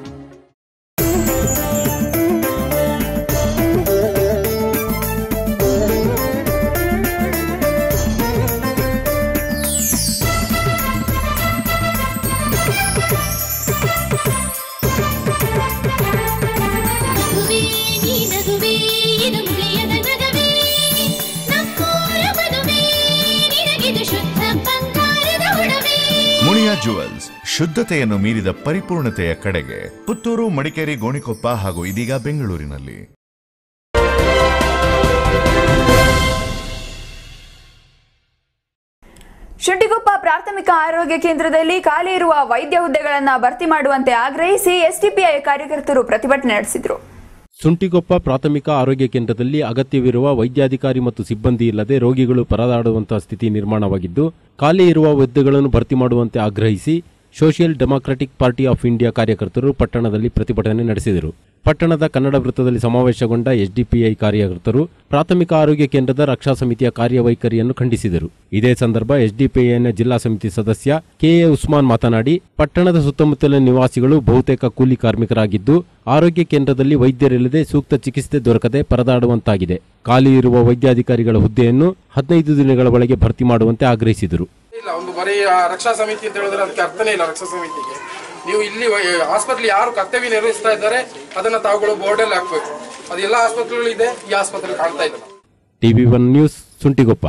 ನಗುವೇ ನೀ ನಗುವೇ ಇದು ಮುಗಿಯದ ನಗವೇ ನಮ್ಮೂರ ಮದುವೆ ನಿನಗಿದು ಶುದ್ಧ ಬಂಗಾರದ ಒಡವೆ ಮುಳಿಯಾ ಜುವೆಲ್ಸ್ ಶುದ್ಧತೆಯನ್ನು ಮೀರಿದ ಪರಿಪೂರ್ಣತೆಯ ಕಡೆಗೆ ಪುತ್ತೂರು ಮಡಿಕೇರಿ ಗೋಣಿಕೊಪ್ಪ ಹಾಗೂ ಇದೀಗ ಬೆಂಗಳೂರಿನಲ್ಲಿ ಶುಂಠಿಗುಪ್ಪ ಪ್ರಾಥಮಿಕ ಆರೋಗ್ಯ ಕೇಂದ್ರದಲ್ಲಿ ಖಾಲಿ ಇರುವ ವೈದ್ಯ ಹುದ್ದೆಗಳನ್ನು ಭರ್ತಿ ಮಾಡುವಂತೆ ಆಗ್ರಹಿಸಿ ಎಸ್ಡಿಪಿಐ ಕಾರ್ಯಕರ್ತರು ಪ್ರತಿಭಟನೆ ನಡೆಸಿದರು ಸುಂಟಿಗೊಪ್ಪ ಪ್ರಾಥಮಿಕ ಆರೋಗ್ಯ ಕೇಂದ್ರದಲ್ಲಿ ಅಗತ್ಯವಿರುವ ವೈದ್ಯಾಧಿಕಾರಿ ಮತ್ತು ಸಿಬ್ಬಂದಿ ಇಲ್ಲದೆ ರೋಗಿಗಳು ಪರದಾಡುವಂತಹ ಸ್ಥಿತಿ ನಿರ್ಮಾಣವಾಗಿದ್ದು ಖಾಲಿ ಇರುವ ಹುದ್ದೆಗಳನ್ನು ಭರ್ತಿ ಮಾಡುವಂತೆ ಆಗ್ರಹಿಸಿ social democratic party of India ಕಾರ್ಯಕರ್ತರು ಪಟ್ಟಣದಲ್ಲಿ ಪ್ರತಿಭಟನೆ ನಡೆಸಿದರು ಪಟ್ಟಣದ ಕನ್ನಡ ವೃತ್ತದಲ್ಲಿ ಸಮಾವೇಶಗೊಂಡ ಎಸ್ಡಿಪಿಐ ಕಾರ್ಯಕರ್ತರು ಪ್ರಾಥಮಿಕ ಆರೋಗ್ಯ ಕೇಂದ್ರದ ರಕ್ಷಾ ಸಮಿತಿಯ ಕಾರ್ಯವೈಖರಿಯನ್ನು ಖಂಡಿಸಿದರು ಇದೇ ಸಂದರ್ಭ ಎಸ್ಡಿಪಿಐನ ಜಿಲ್ಲಾ ಸಮಿತಿ ಸದಸ್ಯ ಕೆಎ ಉಸ್ಮಾನ್ ಮಾತನಾಡಿ ಪಟ್ಟಣದ ಸುತ್ತಮುತ್ತಲಿನ ನಿವಾಸಿಗಳು ಬಹುತೇಕ ಕೂಲಿ ಕಾರ್ಮಿಕರಾಗಿದ್ದು ಆರೋಗ್ಯ ಕೇಂದ್ರದಲ್ಲಿ ವೈದ್ಯರಿಲ್ಲದೆ ಸೂಕ್ತ ಚಿಕಿತ್ಸೆ ದೊರಕದೆ ಪರದಾಡುವಂತಾಗಿದೆ ಖಾಲಿ ಇರುವ ವೈದ್ಯಾಧಿಕಾರಿಗಳ ಹುದ್ದೆಯನ್ನು ಹದಿನೈದು ದಿನಗಳ ಒಳಗೆ ಭರ್ತಿ ಮಾಡುವಂತೆ ಆಗ್ರಹಿಸಿದರು ಇಲ್ಲ ಒಂದು ಬರೀ ಆ ರಕ್ಷಾ ಸಮಿತಿ ಅಂತ ಹೇಳಿದ್ರೆ ಅದಕ್ಕೆ ಅರ್ಥನೇ ಇಲ್ಲ ರಕ್ಷಾ ಸಮಿತಿಗೆ ನೀವು ಇಲ್ಲಿ ಆಸ್ಪತ್ರೆ ಯಾರು ಕರ್ತವ್ಯ ನಿರ್ವಹಿಸ್ತಾ ಇದ್ದಾರೆ ಅದನ್ನ ತಾವುಗಳು ಬೋರ್ಡಲ್ಲಿ ಹಾಕ್ಬೇಕು ಅದು ಎಲ್ಲ ಆಸ್ಪತ್ರೆಗಳು ಇದೆ ಈ ಆಸ್ಪತ್ರೆ ಕಾಣ್ತಾ ಇಲ್ಲ TV one news Suntikoppa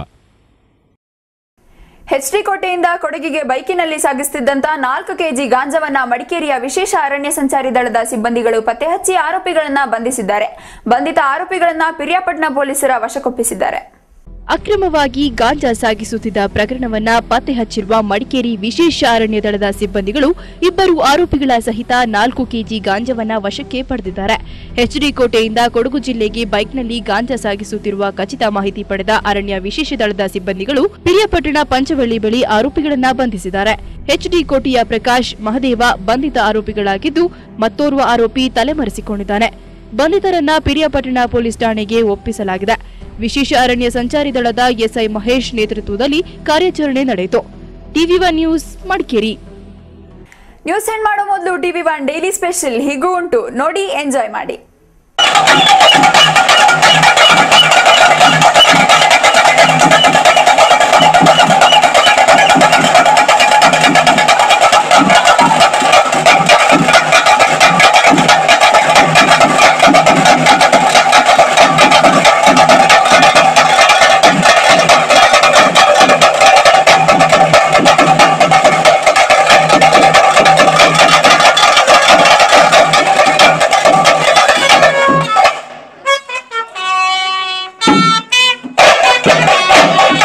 HD ಕೋಟೆಯಿಂದ ಕೊಡಗಿಗೆ ಬೈಕಿನಲ್ಲಿ ಸಾಗಿಸುತ್ತಿದ್ದಂತ ನಾಲ್ಕು ಕೆಜಿ ಗಾಂಜಾವನ್ನ ಮಡಿಕೇರಿಯ ವಿಶೇಷ ಅರಣ್ಯ ಸಂಚಾರಿ ದಳದ ಸಿಬ್ಬಂದಿಗಳು ಪತ್ತೆ ಹಚ್ಚಿ ಆರೋಪಿಗಳನ್ನ ಬಂಧಿಸಿದ್ದಾರೆ ಬಂಧಿತ ಆರೋಪಿಗಳನ್ನ ಪಿರಿಯಾಪಟ್ಟಣ ಪೊಲೀಸರ ವಶಕ್ಕೊಪ್ಪಿಸಿದ್ದಾರೆ ಅಕ್ರಮವಾಗಿ ಗಾಂಜಾ ಸಾಗಿಸುತ್ತಿದ್ದ ಪ್ರಕರಣವನ್ನ ಪತ್ತೆ ಹಚ್ಚಿರುವ ಮಡಿಕೇರಿ ವಿಶೇಷ ಅರಣ್ಯ ದಳದ ಸಿಬ್ಬಂದಿಗಳು ಇಬ್ಬರು ಆರೋಪಿಗಳ ಸಹಿತ ನಾಲ್ಕು ಕೆಜಿ ಗಾಂಜಾವನ್ನ ವಶಕ್ಕೆ ಪಡೆದಿದ್ದಾರೆ ಎಚ್ಡಿ ಕೋಟೆಯಿಂದ ಕೊಡಗು ಜಿಲ್ಲೆಗೆ ಬೈಕ್ನಲ್ಲಿ ಗಾಂಜಾ ಸಾಗಿಸುತ್ತಿರುವ ಖಚಿತ ಮಾಹಿತಿ ಪಡೆದ ಅರಣ್ಯ ವಿಶೇಷ ದಳದ ಸಿಬ್ಬಂದಿಗಳು ಪಿರಿಯಾಪಟ್ಟಣ ಪಂಚವಳ್ಳಿ ಬಳಿ ಆರೋಪಿಗಳನ್ನ ಬಂಧಿಸಿದ್ದಾರೆ ಎಚ್ಡಿ ಕೋಟೆಯ ಪ್ರಕಾಶ್ ಮಹದೇವ ಬಂಧಿತ ಆರೋಪಿಗಳಾಗಿದ್ದು ಮತ್ತೋರ್ವ ಆರೋಪಿ ತಲೆಮರೆಸಿಕೊಂಡಿದ್ದಾನೆ ಬಂಧಿತರನ್ನ ಪಿರಿಯಾಪಟ್ಟಣ ಪೊಲೀಸ್ ಠಾಣೆಗೆ ಒಪ್ಪಿಸಲಾಗಿದೆ ವಿಶೇಷ ಅರಣ್ಯ ಸಂಚಾರಿ ದಳದ ಎಸ್ಐ ಮಹೇಶ್ ನೇತೃತ್ವದಲ್ಲಿ ಕಾರ್ಯಾಚರಣೆ ನಡೆಯಿತು TV one news Madikeri news send ಮಾಡೋ ಮೊದಲು ಟಿವಿ ಒನ್ ಡೈಲಿ ಸ್ಪೆಷಲ್ ಹೀಗೂ ಉಂಟು ನೋಡಿ ಎಂಜಾಯ್ ಮಾಡಿ Thank you.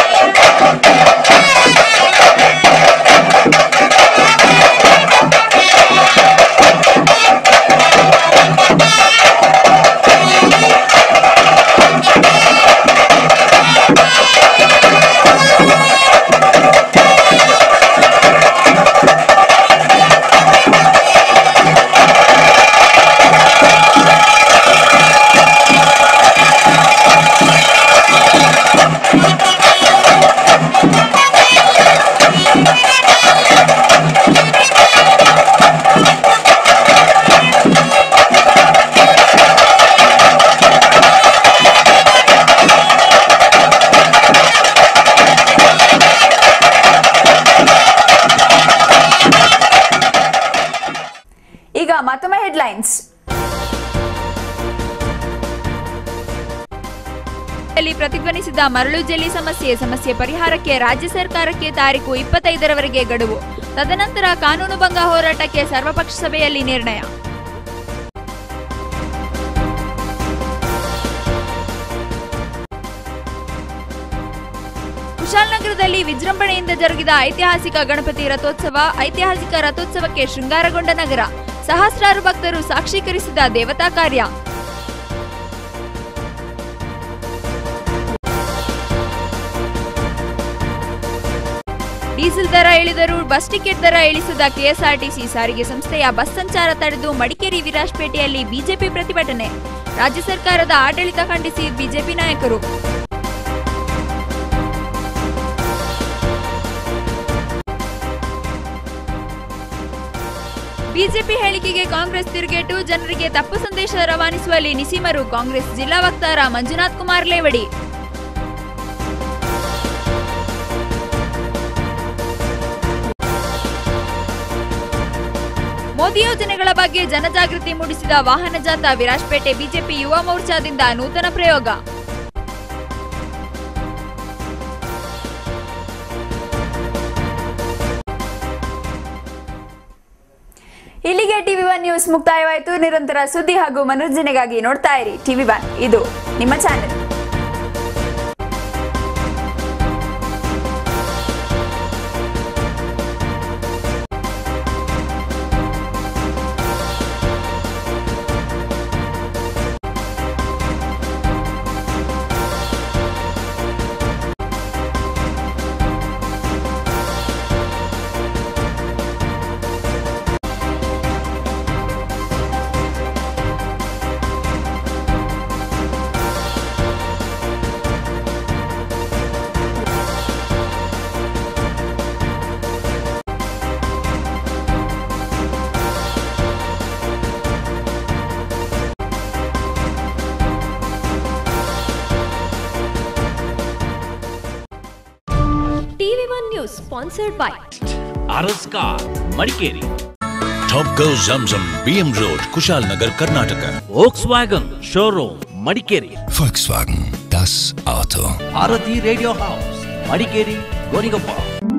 ಹೆಡ್ಲೈನ್ಸ್ ಲ್ಲಿ ಪ್ರತಿಧ್ವನಿಸಿದ ಮರಳು ಜಲ್ಲಿ ಸಮಸ್ಯೆ ಸಮಸ್ಯೆ ಪರಿಹಾರಕ್ಕೆ ರಾಜ್ಯ ಸರ್ಕಾರಕ್ಕೆ ತಾರೀಕು ಇಪ್ಪತ್ತೈದರವರೆಗೆ ಗಡುವು ತದನಂತರ ಕಾನೂನುಭಂಗ ಹೋರಾಟಕ್ಕೆ ಸರ್ವಪಕ್ಷ ಸಭೆಯಲ್ಲಿ ನಿರ್ಣಯ ಕುಶಾಲನಗರದಲ್ಲಿ ವಿಜೃಂಭಣೆಯಿಂದ ಜರುಗಿದ ಐತಿಹಾಸಿಕ ಗಣಪತಿ ರಥೋತ್ಸವ ಐತಿಹಾಸಿಕ ರಥೋತ್ಸವಕ್ಕೆ ಶೃಂಗಾರಗೊಂಡ ನಗರ ಸಹಸ್ರಾರು ಭಕ್ತರು ಸಾಕ್ಷೀಕರಿಸಿದ ದೇವತಾ ಕಾರ್ಯ ಡೀಸೆಲ್ ದರ ಇಳಿದರೂ ಬಸ್ ಟಿಕೆಟ್ ದರ ಇಳಿಸಿದ ಕೆಎಸ್ಆರ್ಟಿಸಿ ಸಾರಿಗೆ ಸಂಸ್ಥೆಯ ಬಸ್ ಸಂಚಾರ ತಡೆದು ಮಡಿಕೇರಿ ವಿರಾಜ್ಪೇಟೆಯಲ್ಲಿ ಬಿಜೆಪಿ ಪ್ರತಿಭಟನೆ ರಾಜ್ಯ ಸರ್ಕಾರದ ಆಡಳಿತ ಖಂಡಿಸಿ ಬಿಜೆಪಿ ನಾಯಕರು ಬಿಜೆಪಿ ಹೇಳಿಕೆಗೆ ಕಾಂಗ್ರೆಸ್ ತಿರುಗೇಟು ಜನರಿಗೆ ತಪ್ಪು ಸಂದೇಶ ರವಾನಿಸುವಲ್ಲಿ ನಿಸೀಮರು ಕಾಂಗ್ರೆಸ್ ಜಿಲ್ಲಾ ವಕ್ತಾರ ಮಂಜುನಾಥ್ ಕುಮಾರ್ ಲೇವಡಿ ಮೋದಿ ಯೋಜನೆಗಳ ಬಗ್ಗೆ ಜನಜಾಗೃತಿ ಮೂಡಿಸಿದ ವಾಹನ ಜಾಥಾ ವಿರಾಜ್ಪೇಟೆ ಬಿಜೆಪಿ ಯುವ ಮೋರ್ಚಾದಿಂದ ನೂತನ ಪ್ರಯೋಗ ಇಲ್ಲಿಗೆ ಟಿವಿ ಒನ್ ನ್ಯೂಸ್ ಮುಕ್ತಾಯವಾಯಿತು ನಿರಂತರ ಸುದ್ದಿ ಹಾಗೂ ಮನೋರಂಜನೆಗಾಗಿ ನೋಡ್ತಾ ಇರಿ ಟಿವಿ ಒನ್ ಇದು ನಿಮ್ಮ channel TV one news sponsored by Aras car Madikeri Top Go Zamzam BM Road, Kushal Nagar, Karnataka. Volkswagen showroom Madikeri Volkswagen, das Auto. Bharati radio house Madikeri Gonigoppa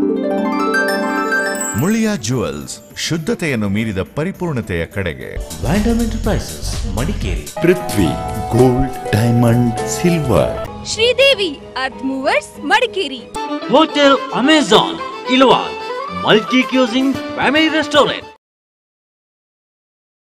Muliya jewels ಶುದ್ಧತೆಯನ್ನು ಮೀರಿದ ಪರಿಪೂರ್ಣತೆಯ ಕಡೆಗೆ ವ್ಯಾಂಡಮ್ enterprises Madikeri Prithvi gold diamond silver Sridevi earth movers Madikeri hotel Amazon ಇಲ್ವಾಲ್ multi cuisine family restaurant